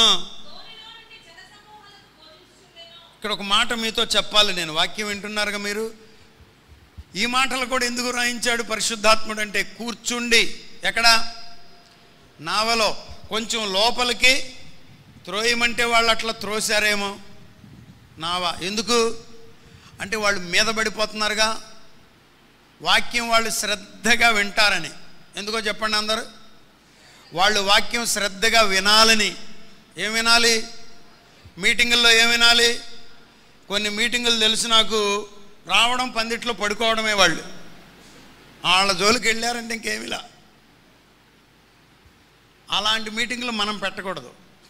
ఇక్కడ ఒక మాట మీతో చెప్పాలి నేను వాక్యం వింటున్నారుగా మీరు ఈ మాటలు కూడా ఎందుకు రాయించాడు పరిశుద్ధాత్ముడు అంటే కూర్చుండి ఎక్కడ నావలో కొంచెం లోపలికి త్రోయమంటే వాళ్ళు అట్లా త్రోసారేమో నావా ఎందుకు అంటే వాళ్ళు మీద పడిపోతున్నారుగా వాక్యం వాళ్ళు శ్రద్ధగా వింటారని ఎందుకో చెప్పండి అందరూ వాళ్ళు వాక్యం శ్రద్ధగా వినాలని ఏం వినాలి మీటింగుల్లో ఏం వినాలి కొన్ని మీటింగులు తెలుసు నాకు రావడం పందిట్లో పడుకోవడమే వాళ్ళు వాళ్ళ జోలికి వెళ్ళారంటే ఇంకేమిలా అలాంటి మీటింగులు మనం పెట్టకూడదు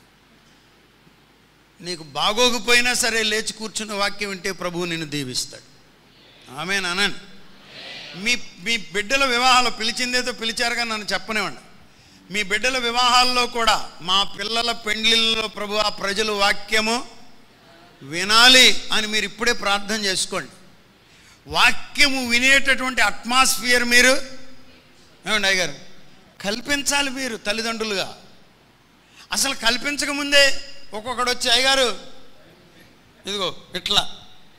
నీకు బాగోకపోయినా సరే లేచి కూర్చున్న వాక్యం వింటే ప్రభువు నిన్ను దీవిస్తాడు ఆమె అనండి మీ మీ బిడ్డల వివాహాలు పిలిచిందేదో పిలిచారుగా నన్ను చెప్పనివ్వండి మీ బిడ్డల వివాహాల్లో కూడా మా పిల్లల పెండ్లిల్లో ప్రభు ఆ ప్రజలు వాక్యము వినాలి అని మీరు ఇప్పుడే ప్రార్థన చేసుకోండి వాక్యము వినేటటువంటి అట్మాస్ఫియర్ మీరు ఏమండి అయ్యగారు కల్పించాలి మీరు తల్లిదండ్రులుగా అసలు కల్పించకముందే ఒక్కొక్కడు వచ్చి అయ్యగారు ఇదిగో ఇట్లా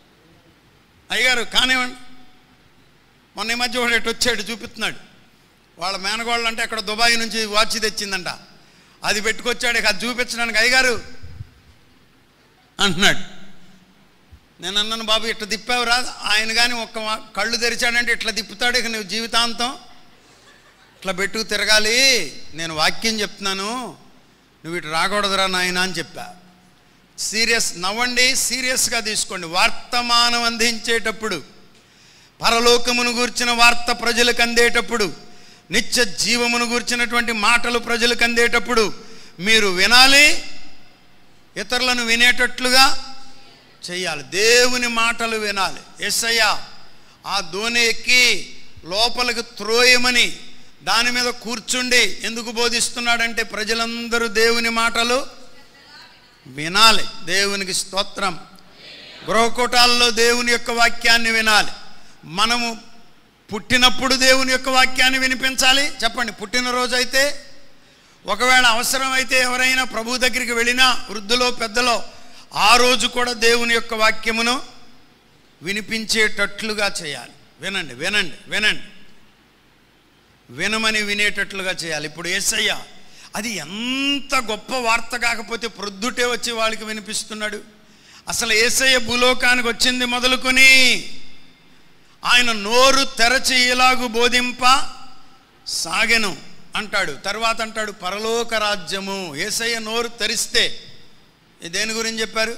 అయ్యగారు కానివ్వండి మొన్న ఈ మధ్య ఒకటి ఇటు వచ్చాడు చూపిస్తున్నాడు వాళ్ళ మేనగోళ్ళు అంటే అక్కడ దుబాయ్ నుంచి వాచ్ తెచ్చిందంట అది పెట్టుకొచ్చాడు ఇక అది చూపించడానికి అయ్యగారు అంటున్నాడు నేను అన్నాను బాబు ఇట్లా తిప్పావురా ఆయన కానీ ఒక్క మా- కళ్ళు తెరిచాడంటే ఇట్లా తిప్పుతాడు ఇక నువ్వు జీవితాంతం ఇట్లా పెట్టుకు తిరగాలి నేను వాక్యం చెప్తున్నాను నువ్వు ఇటు రాకూడదురా నాయన అని చెప్పా సీరియస్ నవ్వండి సీరియస్గా తీసుకోండి వర్తమానం అందించేటప్పుడు పరలోకమును గూర్చిన వార్త ప్రజలకు అందేటప్పుడు నిత్య జీవమును గూర్చినటువంటి మాటలు ప్రజలకు అందేటప్పుడు మీరు వినాలి ఇతరులను వినేటట్లుగా చెయ్యాలి దేవుని మాటలు వినాలి ఎస్సయ్య ఆ దోణి ఎక్కి లోపలికి త్రోయమని దాని మీద కూర్చుండి ఎందుకు బోధిస్తున్నాడంటే ప్రజలందరూ దేవుని మాటలు వినాలి దేవునికి స్తోత్రం గృహకూటాల్లో దేవుని యొక్క వాక్యాన్ని వినాలి మనము పుట్టినప్పుడు దేవుని యొక్క వాక్యాన్ని వినిపించాలి చెప్పండి పుట్టినరోజు అయితే ఒకవేళ అవసరమైతే ఎవరైనా ప్రభు దగ్గరికి వెళ్ళినా వృద్ధులో పెద్దలో ఆ రోజు కూడా దేవుని యొక్క వాక్యమును వినిపించేటట్లుగా చేయాలి వినండి వినండి వినండి వినమని వినేటట్లుగా చేయాలి ఇప్పుడు ఏసయ్య అది ఎంత గొప్ప వార్త కాకపోతే ప్రొద్దుటే వచ్చి వాళ్ళకి వినిపిస్తున్నాడు అసలు ఏసయ్య భూలోకానికి వచ్చింది మొదలుకొని ఆయన నోరు తెరచి ఇలాగు బోధింప సాగెను అంటాడు తర్వాత అంటాడు పరలోక రాజ్యము ఏసయ్య నోరు తెరిస్తే ఇది దేని గురించి చెప్పారు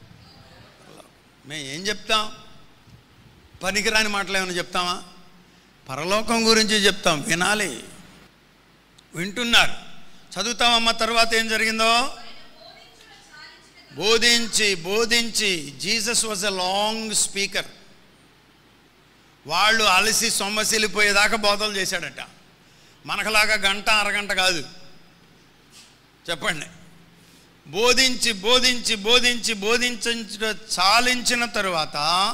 మేము ఏం చెప్తాం పనికిరాని మాటలు ఏమైనా చెప్తామా పరలోకం గురించి చెప్తాం వినాలి వింటున్నారు చదువుతామమ్మ తర్వాత ఏం జరిగిందో బోధించి బోధించి Jesus was a long speaker వాళ్ళు అలసి సొమ్మసిల్లిపోయేదాకా బోధలు చేశాడట మనకలాగా గంట అరగంట కాదు చెప్పండి బోధించి బోధించి బోధించి బోధించ చాలించిన తరువాత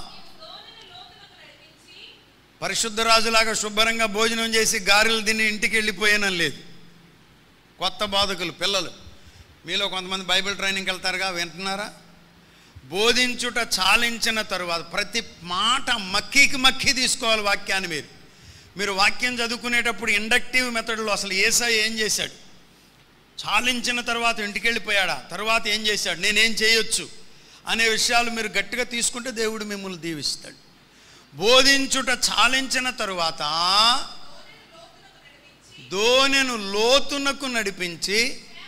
పరిశుద్ధ రాజులాగా శుభ్రంగా భోజనం చేసి గారెలు తిని ఇంటికి వెళ్ళిపోయానని లేదు కొత్త బాధకులు పిల్లలు మీలో కొంతమంది బైబిల్ ట్రైనింగ్కి వెళ్తారుగా వింటున్నారా బోధించుట చాలించిన తరువాత ప్రతి మాట మక్కీకి మక్కీ తీసుకోవాలి వాక్యాన్ని మీరు మీరు వాక్యం చదువుకునేటప్పుడు ఇండక్టివ్ మెథడ్లో అసలు ఏసై ఏం చేశాడు చాలించిన తర్వాత ఇంటికి వెళ్ళిపోయాడా తర్వాత ఏం చేశాడు నేనేం చేయొచ్చు అనే విషయాలు మీరు గట్టిగా తీసుకుంటే దేవుడు మిమ్మల్ని దీవిస్తాడు బోధించుట చాలించిన తరువాత దోనెను లోతునకు నడిపించి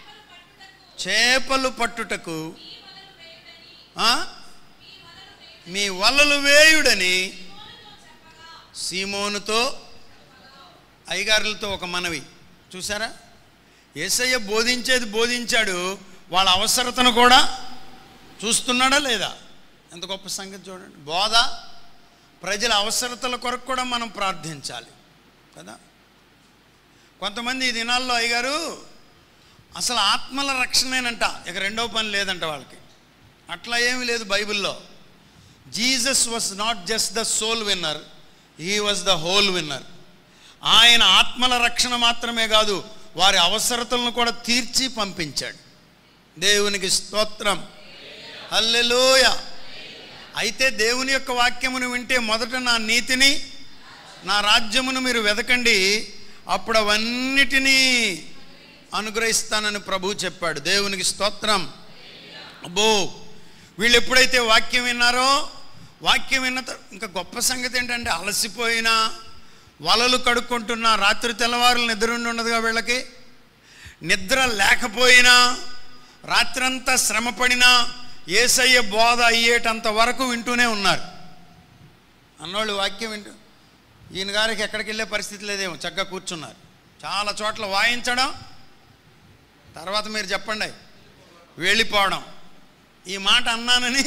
చేపలు పట్టుటకు ఆ? మీ వలలు వేయుడని సీమోనుతో అయ్యగారులతో ఒక మనవి చూసారా ఏసయ్య బోధించేది బోధించాడు వాళ్ళ అవసరతను కూడా చూస్తున్నాడా లేదా ఎంత గొప్ప సంగతి చూడండి బోధ ప్రజల అవసరతల కొరకు కూడా మనం ప్రార్థించాలి కదా కొంతమంది ఈ దినాల్లో అయ్యగారు అసలు ఆత్మల రక్షణేనంట ఇక రెండో పని లేదంట వాళ్ళకి అట్లా ఏమీ లేదు బైబిల్లో Jesus was not just the soul winner he was the whole winner ఆయన ఆత్మల రక్షణ మాత్రమే కాదు వారి అవసరతలను కూడా తీర్చి పంపించాడు దేవునికి స్తోత్రం హల్లెలూయ అయితే దేవుని యొక్క వాక్యమును వింటే మొదట నా నీతిని నా రాజ్యమును మీరు వెదకండి అప్పుడు అవన్నిటినీ అనుగ్రహిస్తానని ప్రభు చెప్పాడు దేవునికి స్తోత్రం అబ్బో వీళ్ళు ఎప్పుడైతే వాక్యం విన్నారో వాక్యం విన్న తర్- ఇంకా గొప్ప సంగతి ఏంటంటే అలసిపోయినా వలలు కడుక్కుంటున్నా రాత్రి తెల్లవారులు నిద్ర ఉండి ఉండదుగా వీళ్ళకి నిద్ర లేకపోయినా రాత్రంతా శ్రమపడినా ఏసయ్య బోధ అయ్యేటంత వరకు వింటూనే ఉన్నారు అన్నోళ్ళు వాక్యం వింటూ ఈయన గారికి ఎక్కడికి వెళ్ళే పరిస్థితి లేదేమో చక్కగా కూర్చున్నారు చాలా చోట్ల వాయించడం తర్వాత మీరు చెప్పండి వెళ్ళిపోవడం ఈ మాట అన్నానని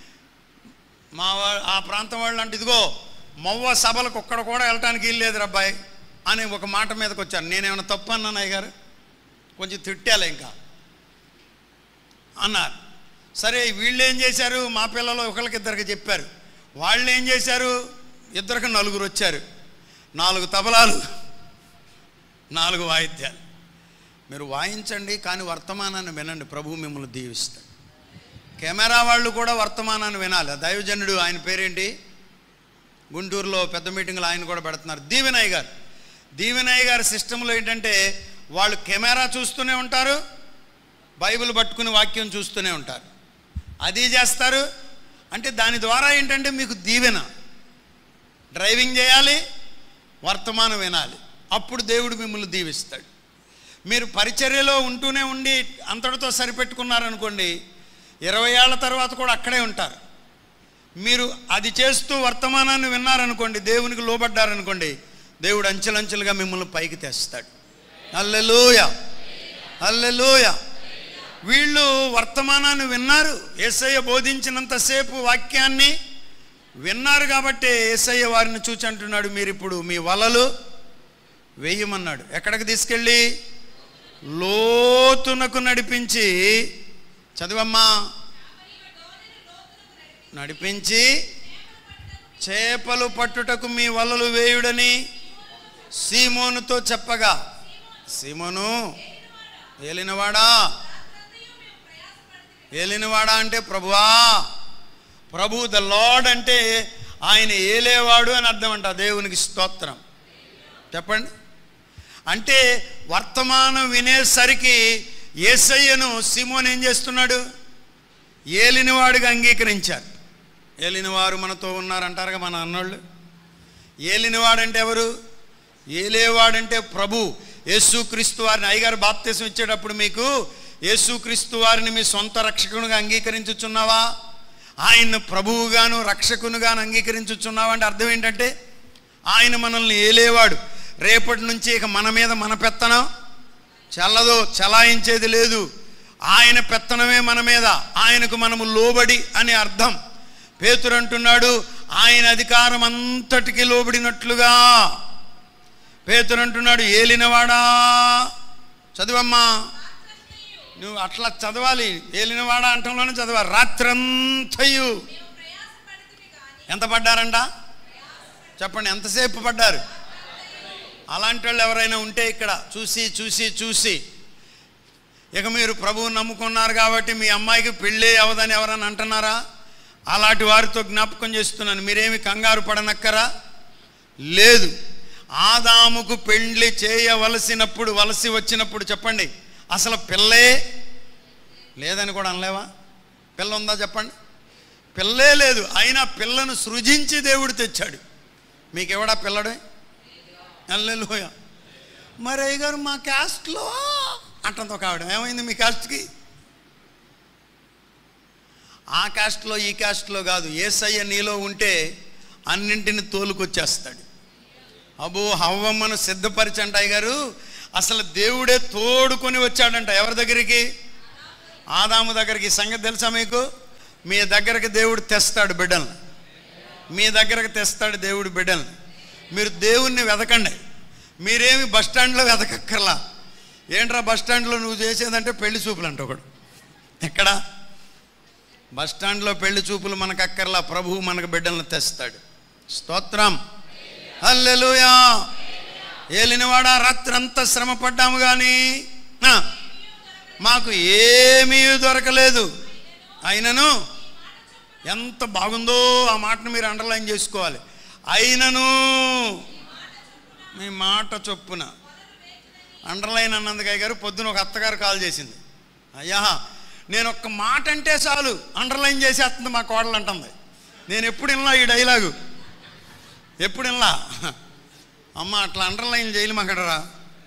మా వా ఆ ప్రాంతం వాళ్ళు అంటే ఇదిగో మొవ్వ సభలకు ఒక్కడ కూడా వెళ్ళటానికి వీల్లేదు అబ్బాయి అని ఒక మాట మీదకి వచ్చాను నేనేమైనా తప్పు అన్నాను అయ్య గారు కొంచెం తిట్టాలి ఇంకా అన్నారు సరే వీళ్ళు ఏం చేశారు మా పిల్లలు ఒకరికిద్దరికి చెప్పారు వాళ్ళు ఏం చేశారు ఇద్దరికి నలుగురు వచ్చారు నాలుగు తబలాలు నాలుగు వాయిద్యాలు మీరు వాయించండి కానీ వర్తమానాన్ని వినండి ప్రభు మిమ్మల్ని దీవిస్తాడు కెమెరా వాళ్ళు కూడా వర్తమానాన్ని వినాలి ఆ దైవజనుడు ఆయన పేరేంటి గుంటూరులో పెద్ద మీటింగ్లో ఆయన కూడా పెడుతున్నారు దీవెనయ్య గారు దీవెనయ్య గారి సిస్టంలో ఏంటంటే వాళ్ళు కెమెరా చూస్తూనే ఉంటారు బైబిల్ పట్టుకుని వాక్యం చూస్తూనే ఉంటారు అది చేస్తారు అంటే దాని ద్వారా ఏంటంటే మీకు దీవెన డ్రైవింగ్ చేయాలి వర్తమానం వినాలి అప్పుడు దేవుడు మిమ్మల్ని దీవిస్తాడు మీరు పరిచర్యలో ఉంటూనే ఉండి అంతటితో సరిపెట్టుకున్నారనుకోండి ఇరవై ఏళ్ల తర్వాత కూడా అక్కడే ఉంటారు మీరు అది చేస్తూ వర్తమానాన్ని విన్నారనుకోండి దేవునికి లోబడ్డారనుకోండి దేవుడు అంచెలంచెలుగా మిమ్మల్ని పైకి తెస్తాడు అల్లెలోయ అల్లెలోయ వీళ్ళు వర్తమానాన్ని విన్నారు ఏసయ్య బోధించినంతసేపు వాక్యాన్ని విన్నారు కాబట్టి ఏసయ్య వారిని చూచి అంటున్నాడు మీరు ఇప్పుడు మీ వలలు వేయమన్నాడు ఎక్కడికి తీసుకెళ్ళి లోతునకు నడిపించి చదివమ్మా నడిపించి చేపలు పట్టుటకు మీ వలలు వేయుడని సీమోనుతో చెప్పగా సీమోను ఏలినవాడా ఏలినవాడా అంటే ప్రభువా ప్రభు ద లార్డ్ అంటే ఆయన ఏలేవాడు అని అర్థం అంట దేవునికి స్తోత్రం చెప్పండి అంటే వర్తమానం వినేసరికి ఏసయ్యను సిమోన్ ఏం చేస్తున్నాడు ఏలినవాడిగా అంగీకరించారు ఏలినవారు మనతో ఉన్నారంటారుగా మన అన్నోళ్ళు ఏలినవాడంటే ఎవరు ఏలేవాడంటే ప్రభు యేసుక్రీస్తు వారిని అయ్యగారు బాప్తీసం ఇచ్చేటప్పుడు మీకు యేసుక్రీస్తు వారిని మీ సొంత రక్షకునిగా అంగీకరించుచున్నావా ఆయన్ను ప్రభువుగాను రక్షకునిగాను అంగీకరించుచున్నావా అంటే అర్థం ఏంటంటే ఆయన మనల్ని ఏలేవాడు రేపటి నుంచి ఇక మన మీద మన పెత్తనం చల్లదు చలాయించేది లేదు ఆయన పెత్తనమే మన మీద ఆయనకు మనము లోబడి అని అర్థం పేతురు అంటున్నాడు ఆయన అధికారం అంతటికి లోబడినట్లుగా పేతురు అంటున్నాడు ఏలినవాడా చదువమ్మా నువ్వు అట్లా చదవాలి ఏలినవాడా అంటంలోనే చదవాలి రాత్రంతయు ఎంత పడ్డారంట చెప్పండి ఎంతసేపు పడ్డారు అలాంటి వాళ్ళు ఎవరైనా ఉంటే ఇక్కడ చూసి చూసి చూసి ఇక మీరు ప్రభువు నమ్ముకున్నారు కాబట్టి మీ అమ్మాయికి పెళ్ళి అవదని ఎవరైనా అంటున్నారా అలాంటి వారితో జ్ఞాపకం చేస్తున్నాను మీరేమి కంగారు పడనక్కరా లేదు ఆదాముకు పెండ్లి చేయవలసినప్పుడు వలసి వచ్చినప్పుడు చెప్పండి అసలు పిల్లే లేదని కూడా అనలేవా పిల్ల ఉందా చెప్పండి పిల్లే లేదు అయినా పిల్లను సృజించి దేవుడు తెచ్చాడు మీకు ఎవడా పిల్లడే అల్లెలోయ మరి అయ్య గారు మా క్యాస్ట్లో అంటంతో కావడం ఏమైంది మీ క్యాస్ట్కి ఆ క్యాస్ట్లో ఈ క్యాస్ట్లో కాదు ఏసయ్య నీలో ఉంటే అన్నింటిని తోలుకొచ్చేస్తాడు అబో హవ్వమ్మను సిద్ధపరిచంట అయ్య గారు అసలు దేవుడే తోడుకొని వచ్చాడంట ఎవరి దగ్గరికి ఆదాము దగ్గరికి ఈ సంగతి తెలుసా మీకు మీ దగ్గరికి దేవుడు తెస్తాడు బిడ్డల్ని మీ దగ్గరకు తెస్తాడు దేవుడు బిడ్డల్ని మీరు దేవుణ్ణి వెతకండి మీరేమి బస్ స్టాండ్లో వెతకక్కర్లా ఏంట్రా బస్ స్టాండ్లో నువ్వు చేసేదంటే పెళ్లి చూపులు అంట ఒకడు ఎక్కడ బస్ స్టాండ్లో పెళ్లి చూపులు మనకు అక్కర్లా ప్రభువు మనకు బిడ్డలను తెస్తాడు స్తోత్రం హల్లెలూయా ఏలినవాడా రాత్రంతా శ్రమ పడ్డాము కానీ ఆ, మాకు ఏమీ దొరకలేదు అయినను ఎంత బాగుందో ఆ మాటను మీరు అండర్లైన్ చేసుకోవాలి అయినను మీ మాట చొప్పున అండర్లైన్ అన్నందుకయ్య గారు పొద్దున ఒక అత్తగారు కాల్ చేసింది అయ్యా నేను ఒక్క మాట అంటే చాలు అండర్లైన్ చేసేస్తుంది మా కోడలు అంటుంది నేను ఎప్పుడు వినలా ఈ డైలాగు ఎప్పుడు వినలా అమ్మ అట్లా అండర్లైన్ చేయలేమక్కడరా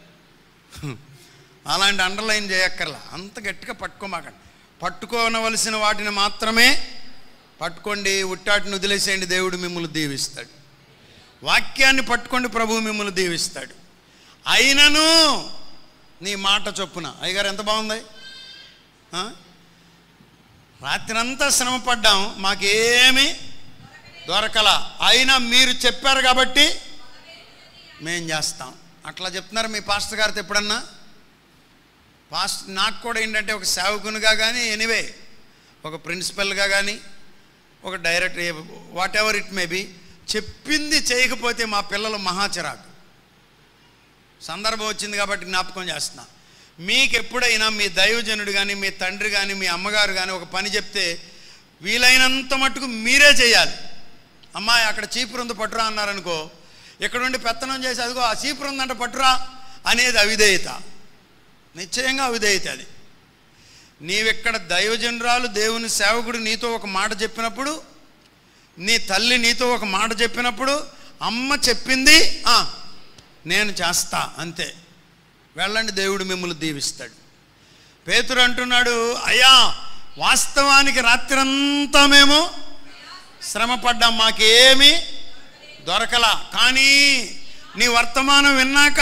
అలాంటి అండర్లైన్ చేయక్కర్లా అంత గట్టిగా పట్టుకోమాకండి పట్టుకోనవలసిన వాటిని మాత్రమే పట్టుకోండి ఉట్టాటిని వదిలేసేయండి దేవుడు మిమ్మల్ని దీవిస్తాడు వాక్యాన్ని పట్టుకోండి ప్రభువు మిమ్మల్ని దీవిస్తాడు అయినను నీ మాట చొప్పున అయ్యగారు ఎంత బాగుంది ఆ? రాత్రంతా శ్రమ పడ్డాం మాకేమీ దొరకల అయినా మీరు చెప్పారు కాబట్టి మేం చేస్తాం అట్లా చెప్తున్నారు మీ పాస్టర్ గారితో ఎప్పుడన్నా పాస్ట్ నాకు కూడా ఏంటంటే ఒక సేవకునిగా కానీ ఎనీవే ఒక ప్రిన్సిపల్గా కానీ ఒక director whatever it may be చెప్పింది చేయకపోతే మా పిల్లలు మహాచిరాకు సందర్భం వచ్చింది కాబట్టి జ్ఞాపకం చేస్తున్నా మీకు ఎప్పుడైనా మీ దైవజనుడు కానీ మీ తండ్రి కానీ మీ అమ్మగారు కానీ ఒక పని చెప్తే వీలైనంత మట్టుకు మీరే చేయాలి అమ్మాయి అక్కడ చీపురుందు పట్టురా అన్నారనుకో ఇక్కడ నుండి పెత్తనం చేసి అదిగో ఆ చీపురు ఉందంట పట్టురా అనేది అవిధేయత నిశ్చయంగా అవిధేయత అది నీవిక్కడ దైవజనురాలు దేవుని సేవకుడు నీతో ఒక మాట చెప్పినప్పుడు నీ తల్లి నీతో ఒక మాట చెప్పినప్పుడు అమ్మ చెప్పింది "ఆ, నేను చేస్తా అంతే వెళ్ళండి దేవుడు మిమ్మల్ని దీవిస్తాడు పేతురు అంటున్నాడు అయ్యా వాస్తవానికి రాత్రంతా మేము శ్రమ పడ్డాం మాకేమీ దొరకలా కానీ నీ వర్తమానం విన్నాక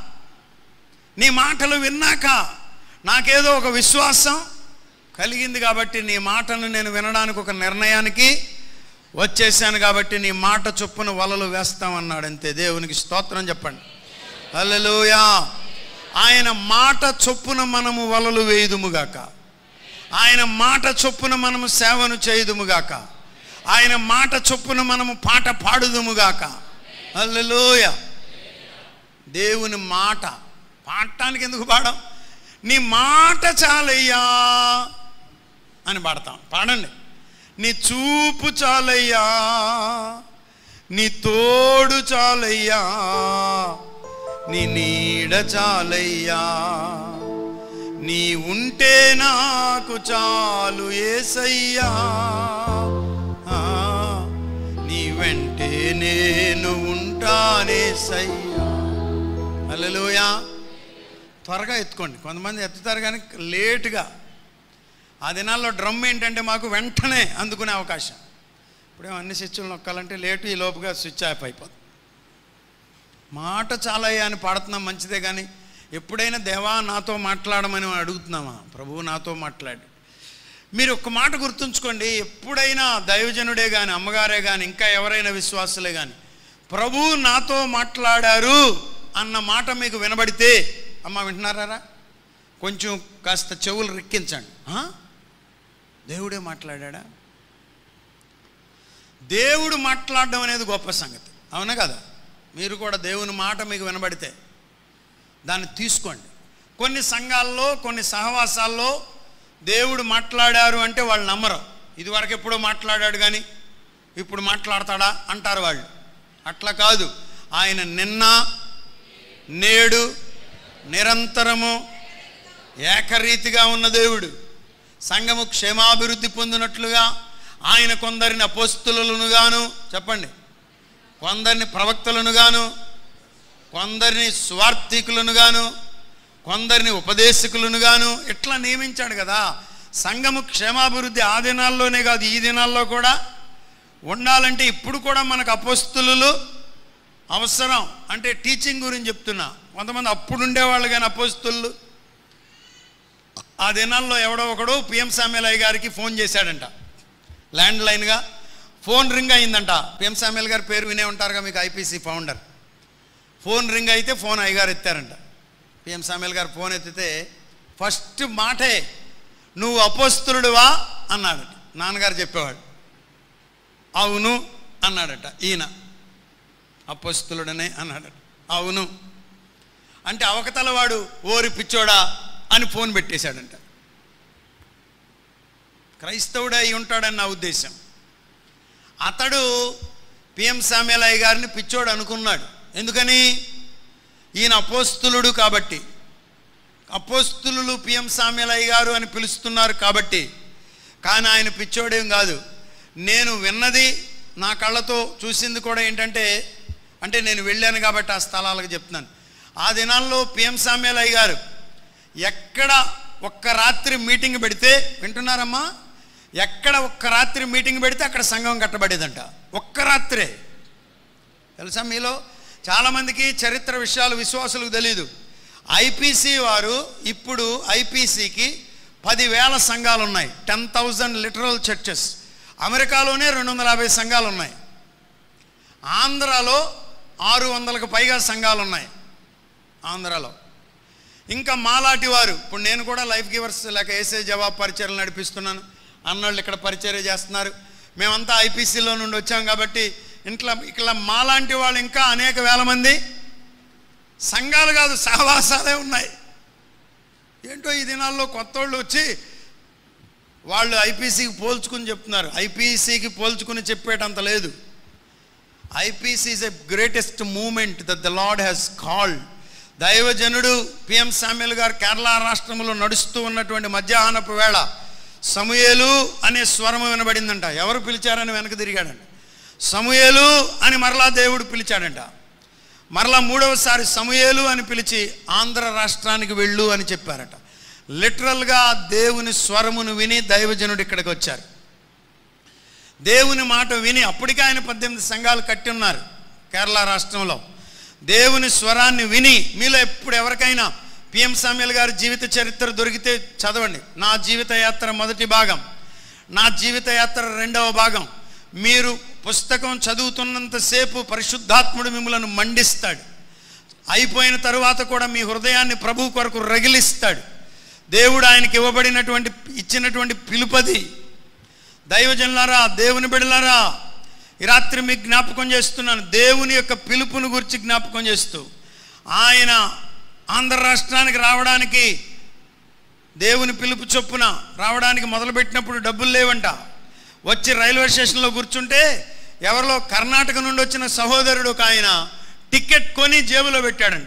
నీ మాటలు విన్నాక నాకేదో ఒక విశ్వాసం కలిగింది కాబట్టి నీ మాటను నేను వినడానికి ఒక నిర్ణయానికి వచ్చేసాను కాబట్టి నీ మాట చొప్పున వలలు వేస్తామన్నాడు అంతే దేవునికి స్తోత్రం చెప్పండి హల్లెలూయా ఆయన మాట చొప్పున మనము వలలు వేయుదుముగాక ఆయన మాట చొప్పున మనము సేవను చేయుదుముగాక ఆయన మాట చొప్పున మనము పాట పాడుదుముగాక హల్లెలూయా దేవుని మాట పాడటానికి ఎందుకు పాడం నీ మాట చాలయ్యా అని పాడతాం పాడండి నీ చూపు చాలయ్యా నీ తోడు చాలయ్యా నీ నీడ చాలయ్యా నీ ఉంటే నాకు చాలు ఏసయ్యా ఆ, నీ వెంటే నేను ఉంటానేసయ్యా హల్లెలూయా త్వరగా ఎత్తుకోండి కొంతమంది ఎత్తుతారు కానీ లేటుగా ఆ దినాల్లో డ్రమ్ ఏంటంటే మాకు వెంటనే అందుకునే అవకాశం ఇప్పుడేమో అన్ని స్విచ్లు నొక్కాలంటే లేటు ఈ లోపుగా స్విచ్ ఆఫ్ అయిపోతుంది మాట చాలయ్యా అని పాడుతున్నాం మంచిదే కానీ ఎప్పుడైనా దేవా నాతో మాట్లాడమని అడుగుతున్నామా ప్రభువు నాతో మాట్లాడు మీరు ఒక్క మాట గుర్తుంచుకోండి ఎప్పుడైనా దైవజనుడే కానీ అమ్మగారే కానీ ఇంకా ఎవరైనా విశ్వాసులే కానీ ప్రభువు నాతో మాట్లాడారు అన్న మాట మీకు వినబడితే అమ్మ వింటున్నారా కొంచెం కాస్త చెవులు రిక్కించండి ఆ? దేవుడే మాట్లాడా దేవుడు మాట్లాడడం అనేది గొప్ప సంగతి అవునా కదా మీరు కూడా దేవుని మాట మీకు వినబడితే దాన్ని తీసుకోండి కొన్ని సంఘాల్లో కొన్ని సహవాసాల్లో దేవుడు మాట్లాడారు అంటే వాళ్ళు నమ్మరు ఇదివరకు ఎప్పుడో మాట్లాడాడు కానీ ఇప్పుడు మాట్లాడతాడా అంటారు వాళ్ళు అట్లా కాదు ఆయన నిన్న నేడు నిరంతరము ఏకరీతిగా ఉన్న దేవుడు సంఘము క్షేమాభివృద్ధి పొందినట్లుగా ఆయన కొందరిని అపోస్తులను గాను చెప్పండి కొందరిని ప్రవక్తలను గాను కొందరిని స్వార్థికులను గాను కొందరిని ఉపదేశకులను గాను ఇట్లా నియమించాడు కదా సంఘము క్షేమాభివృద్ధి ఆ దినాల్లోనే కాదు ఈ దినాల్లో కూడా ఉండాలంటే ఇప్పుడు కూడా మనకు అపోస్తులు అవసరం అంటే టీచింగ్ గురించి చెప్తున్నా కొంతమంది అప్పుడు ఉండేవాళ్ళు కానీ అపోస్తులు ఆ దినాల్లో ఎవడో ఒకడు పిఎం సామ్యలయ్య గారికి ఫోన్ చేశాడంట ల్యాండ్ లైన్గా ఫోన్ రింగ్ అయిందంట పిఎం సామ్యల్ గారి పేరు వినే ఉంటారుగా మీకు ఐపీసీ ఫౌండర్ ఫోన్ రింగ్ అయితే ఫోన్ అయ్యగారు ఎత్తారంట పిఎం సామ్యల్ గారు ఫోన్ ఎత్తితే ఫస్ట్ మాటే నువ్వు అపోస్తులుడువా అన్నాడట నాన్నగారు చెప్పేవాడు అవును అన్నాడట ఈయన అపోస్తులుడనే అన్నాడట అవును అంటే అవకతల వాడు ఓరి పిచ్చోడా అని ఫోన్ పెట్టేశాడంట క్రైస్తవుడే అయి ఉంటాడని నా ఉద్దేశం అతడు పిఎం సామ్యాలయ్య గారిని పిచ్చోడు అనుకున్నాడు ఎందుకని ఈయన అపోస్తులుడు కాబట్టి అపోస్తులు పిఎం సామ్యాలయ్య గారు అని పిలుస్తున్నారు కాబట్టి కానీ ఆయన పిచ్చోడేం కాదు నేను విన్నది నా కళ్ళతో చూసింది కూడా ఏంటంటే అంటే నేను వెళ్ళాను కాబట్టి ఆ స్థలాలకు చెప్తున్నాను ఆ దినాల్లో పిఎం సామ్యాలయ్య గారు ఎక్కడ ఒక్క రాత్రి మీటింగ్ పెడితే వింటున్నారమ్మా ఎక్కడ ఒక్క రాత్రి మీటింగ్ పెడితే అక్కడ సంఘం కట్టబడేదంట ఒక్క రాత్రే తెలుసా మీలో చాలామందికి చరిత్ర విషయాలు విశ్వాసులకు తెలియదు ఐపీసీ వారు ఇప్పుడు ఐపీసీకి పదివేల సంఘాలు ఉన్నాయి టెన్ థౌజండ్ లిటరల్ చర్చెస్ అమెరికాలోనే రెండు వందల యాభై సంఘాలు ఉన్నాయి ఆంధ్రాలో ఆరు వందలకు పైగా సంఘాలు ఉన్నాయి ఆంధ్రాలో ఇంకా మాలాటి వారు ఇప్పుడు నేను కూడా లైఫ్ గివర్స్ లేక ఏసే జవాబు పరిచయలు నడిపిస్తున్నాను అన్నోళ్ళు ఇక్కడ పరిచర్య చేస్తున్నారు మేమంతా ఐపీసీలో నుండి వచ్చాం కాబట్టి ఇంట్లో ఇక్కడ మాలాంటి వాళ్ళు ఇంకా అనేక వేల మంది సంఘాలు కాదు సహవాసాలే ఉన్నాయి ఏంటో ఈ దినాల్లో కొత్త వాళ్ళు వచ్చి వాళ్ళు ఐపీసీకి పోల్చుకుని చెప్తున్నారు ఐపీసీకి పోల్చుకుని చెప్పేటంత లేదు IPC is a greatest moment that the lord has called దైవజనుడు పిఎం సామ్యుల్ గారు కేరళ రాష్ట్రంలో నడుస్తూ ఉన్నటువంటి మధ్యాహ్నపు వేళ సమూయేలు అనే స్వరము వినబడిందంట ఎవరు పిలిచారని వెనక తిరిగాడంట సమూయేలు అని మరలా దేవుడు పిలిచాడంట మరలా మూడవసారి సమూయేలు అని పిలిచి ఆంధ్ర రాష్ట్రానికి వెళ్ళు అని చెప్పారట లిటరల్గా దేవుని స్వరమును విని దైవజనుడు ఇక్కడికి వచ్చారు దేవుని మాట విని అప్పటికే ఆయన పద్దెనిమిది సంఘాలు కట్టి ఉన్నారు కేరళ రాష్ట్రంలో దేవుని స్వరాన్ని విని మీలో ఎప్పుడు ఎవరికైనా పిఎం సామ్యుల్ గారి జీవిత చరిత్ర దొరికితే చదవండి నా జీవిత యాత్ర మొదటి భాగం నా జీవిత యాత్ర రెండవ భాగం మీరు పుస్తకం చదువుతున్నంతసేపు పరిశుద్ధాత్ముడు మిమ్మలను మండిస్తాడు అయిపోయిన తరువాత కూడా మీ హృదయాన్ని ప్రభు కొరకు రగిలిస్తాడు దేవుడు ఆయనకి ఇవ్వబడినటువంటి ఇచ్చినటువంటి పిలుపది దైవజనులారా దేవుని బిడలారా ఈ రాత్రి మీకు జ్ఞాపకం చేస్తున్నాను దేవుని యొక్క పిలుపును గురించి జ్ఞాపకం చేస్తూ ఆయన ఆంధ్ర రాష్ట్రానికి రావడానికి దేవుని పిలుపు చొప్పున రావడానికి మొదలుపెట్టినప్పుడు డబ్బులు లేవంట వచ్చి రైల్వే స్టేషన్లో కూర్చుంటే ఎవరిలో కర్ణాటక నుండి వచ్చిన సహోదరుడు ఒక ఆయన టికెట్ కొని జేబులో పెట్టాడంట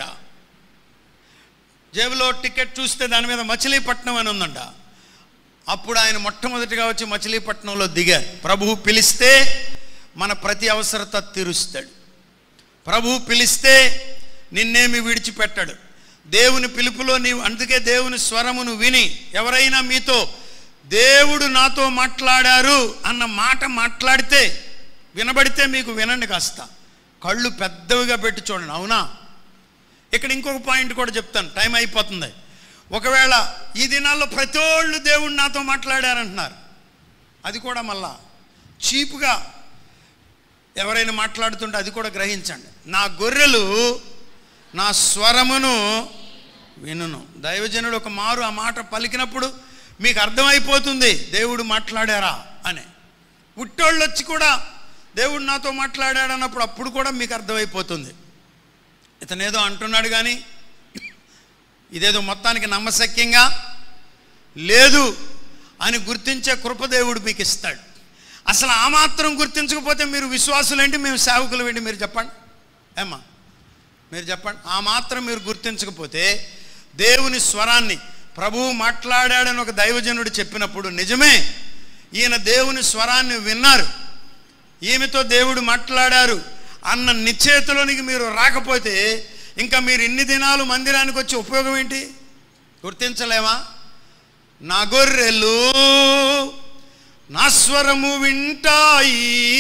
జేబులో టికెట్ చూస్తే దాని మీద మచిలీపట్నం అని ఉందంట అప్పుడు ఆయన మొట్టమొదటిగా వచ్చి మచిలీపట్నంలో దిగారు ప్రభువు పిలిస్తే మన ప్రతి అవసరత తీరుస్తాడు ప్రభువు పిలిస్తే నిన్నేమి విడిచిపెట్టాడు దేవుని పిలుపులో నీవు అందుకే దేవుని స్వరమును విని ఎవరైనా మీతో దేవుడు నాతో మాట్లాడారు అన్న మాట మాట్లాడితే వినబడితే మీకు వినండి కాస్త కళ్ళు పెద్దవిగా పెట్టి చూడండి అవునా ఇక్కడ ఇంకొక పాయింట్ కూడా చెప్తాను టైం అయిపోతుంది ఒకవేళ ఈ దినాల్లో ప్రతి ఒళ్ళు దేవుడు నాతో మాట్లాడారంటున్నారు అది కూడా మళ్ళా చీపుగా ఎవరైనా మాట్లాడుతుంటే అది కూడా గ్రహించండి నా గొర్రెలు నా స్వరమును వినును దైవజనుడు ఒక మారు ఆ మాట పలికినప్పుడు మీకు అర్థమైపోతుంది దేవుడు మాట్లాడారా అని ఉట్టోళ్ళు వచ్చి కూడా దేవుడు నాతో మాట్లాడాడు అన్నప్పుడు అప్పుడు కూడా మీకు అర్థమైపోతుంది ఇతనేదో అంటున్నాడు కానీ ఇదేదో మొత్తానికి నమ్మశక్యంగా లేదు అని గుర్తించే కృపదేవుడు మీకు ఇస్తాడు అసలు ఆ మాత్రం గుర్తించకపోతే మీరు విశ్వాసులేంటి మేము సేవకులు ఏంటి మీరు చెప్పండి ఏమ్మా మీరు చెప్పండి ఆ మాత్రం మీరు గుర్తించకపోతే దేవుని స్వరాన్ని ప్రభువు మాట్లాడాడని ఒక దైవజనుడు చెప్పినప్పుడు నిజమే ఈయన దేవుని స్వరాన్ని విన్నారు ఈమెతో దేవుడు మాట్లాడారు అన్న నిశ్చయితలోనికి మీరు రాకపోతే ఇంకా మీరు ఇన్ని దినాలు మందిరానికి వచ్చి ఉపయోగం ఏంటి గుర్తించలేమా నా గొర్రెలు నా స్వరము వింటాయి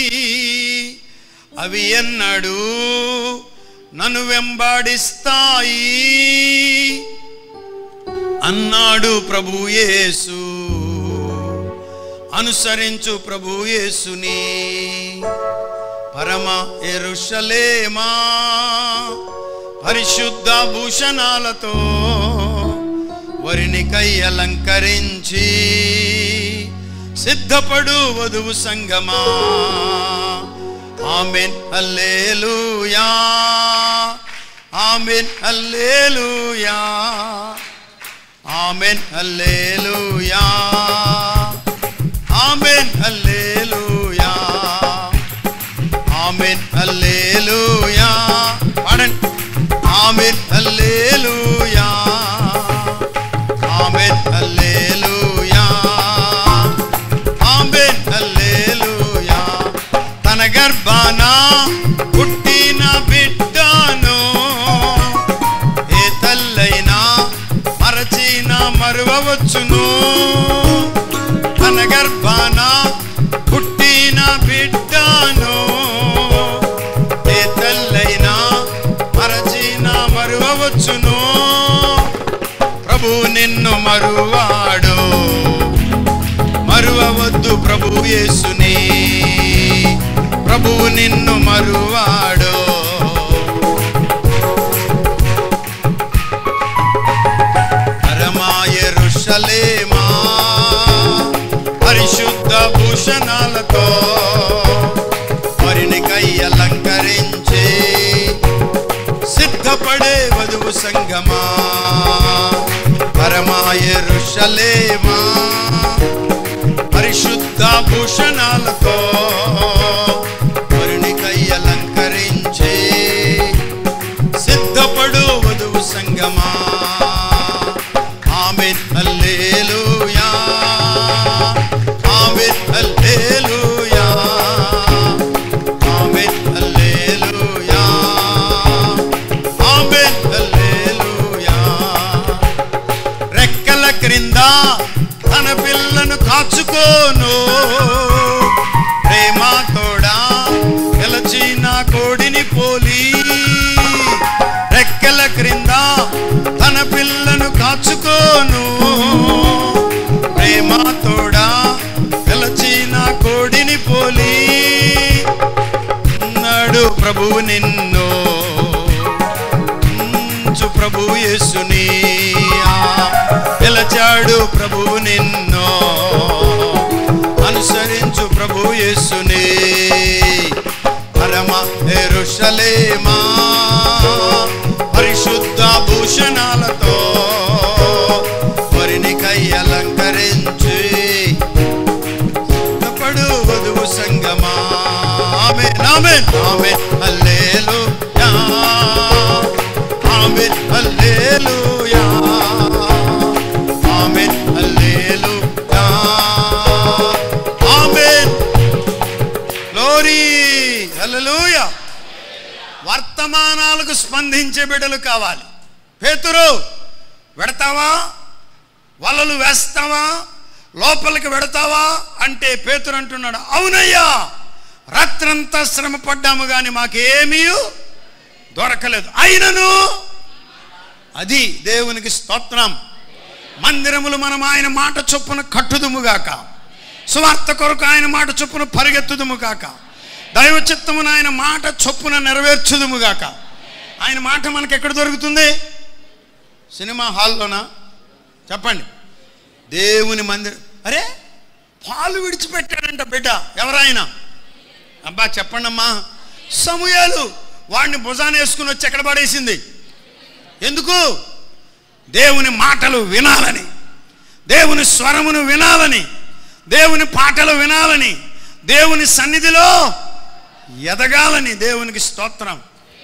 అవి ఎన్నడు నన్ను వెంబాడిస్తాయి అన్నాడు ప్రభు యేసు అనుసరించు ప్రభు యేసుని పరమ ఎరుషలేమా పరిశుద్ధ భూషణాలతో వరిని కై అలంకరించి సిద్ధపడు వధువు సంగమా amen hallelujah amen hallelujah amen hallelujah amen hallelujah amen hallelujah పాడండి amen hallelujah amen hallelujah amen hallelujah తన గర్భాన పుట్టిన బిడ్డను ఏ తల్లైనా మరచిన మరువవచ్చును తన గర్భాన పుట్టిన బిడ్డను ఏ తల్లైనా మరచిన మరువవచ్చును ప్రభు నిన్ను మరువాడు మరువవద్దు ప్రభు యేసుని ప్రభువు నిన్ను మరువాడు పరమాయ ఋషలేమా పరిశుద్ధ భూషణాలతో మరిని కై అలంకరించి సిద్ధపడే వధువు సంగమా పరమాయ ఋషలేమా పరిశుద్ధ భూషణాలతో వరుణి కై అలంకరించి తన పిల్లను కాచుకోను ప్రేమ తోడా గెలచిన కోడిని పోలి రెక్కల క్రింద తన పిల్లను కాచుకోను ప్రేమ తోడా గెలచిన కోడిని పోలి నాడు ప్రభువు నిన్ను ఉంచు ప్రభువు యేసుని ఆ, పిలచాడు ప్రభువు నిన్ను అనుసరించు ప్రభువు యేసుని పరమ ఎరుషలేమా పరిశుద్ధ భూషణాలతో వరిని కై అలంకరించి పడు వధువు సంగమా ఆమె నామె ఆమె హల్లేలు ఆమె హల్లేలు ఆమె హల్లేలు ఆమె గ్లోరీ హల్లెలూయా వర్తమానాలకు స్పందించే బిడ్డలు కావాలి పేతురు వెడతావా వలలు వేస్తావా లోపలికి వెడతావా అంటే పేతురు అంటున్నాడు అవునయ్యా రాత్రంతా శ్రమ పడ్డాము కానీ మాకేమీ దొరకలేదు అయినను అది దేవునికి స్తోత్రం మందిరములు మనం ఆయన మాట చొప్పున కట్టుదుముగాక సువార్త కొరకు ఆయన మాట చొప్పున పరిగెత్తుదుము కాక దైవ చిత్తమును ఆయన మాట చొప్పున నెరవేర్చుదుము గాక ఆయన మాట మనకి ఎక్కడ దొరుకుతుంది సినిమా హాల్లోనా చెప్పండి దేవుని మందిరం అరే పాలు విడిచిపెట్టాడంట బిడ్డ ఎవరాయన అబ్బా చెప్పండి అమ్మా సమూయాలు వాడిని భుజాన వేసుకుని వచ్చి ఎక్కడ పడేసింది ఎందుకు దేవుని మాటలు వినాలని దేవుని స్వరమును వినాలని దేవుని పాటలు వినాలని దేవుని సన్నిధిలో ఎదగాలని దేవునికి స్తోత్రం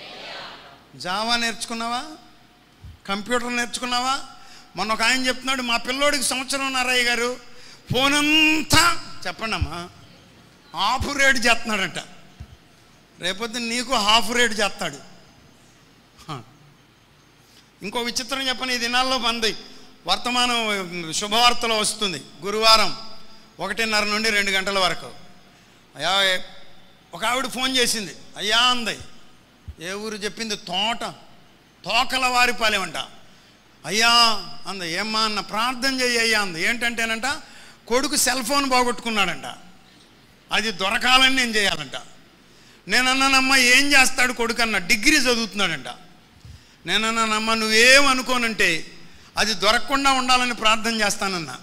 జావా నేర్చుకున్నావా కంప్యూటర్ నేర్చుకున్నావా మొన్న ఒక ఆయన చెప్తున్నాడు మా పిల్లోడికి సంవత్సరం ఉన్నారయ్య గారు ఫోన్ అంతా చెప్పండి అమ్మా హాఫ్ రేట్ చేస్తున్నాడంట రేపొద్దు నీకు హాఫ్ రేట్ చేస్తాడు హ. ఇంకో విచిత్రం చెప్పని ఈ దినాల్లో మంది వర్తమానం శుభవార్తలో వస్తుంది గురువారం ఒకటిన్నర నుండి రెండు గంటల వరకు అయ్యా ఏ- ఒక ఆవిడ ఫోన్ చేసింది అయ్యా అంది ఏ ఊరు చెప్పింది తోట తోకల వారిపాలెమంట అయ్యా అంది ఏమ్మా అన్న ప్రార్థన చెయ్యి అయ్యా అంది ఏంటంటేనంట కొడుకు సెల్ ఫోన్ పోగొట్టుకున్నాడంట అది దొరకాలని నేను చేయాలంట నేను అన్నానమ్మా ఏం చేస్తాడు కొడుకు అన్న డిగ్రీ చదువుతున్నాడంట నేను అన్నానమ్మా నువ్వేం అనుకోనంటే అది దొరకకుండా ఉండాలని ప్రార్థన చేస్తానన్నా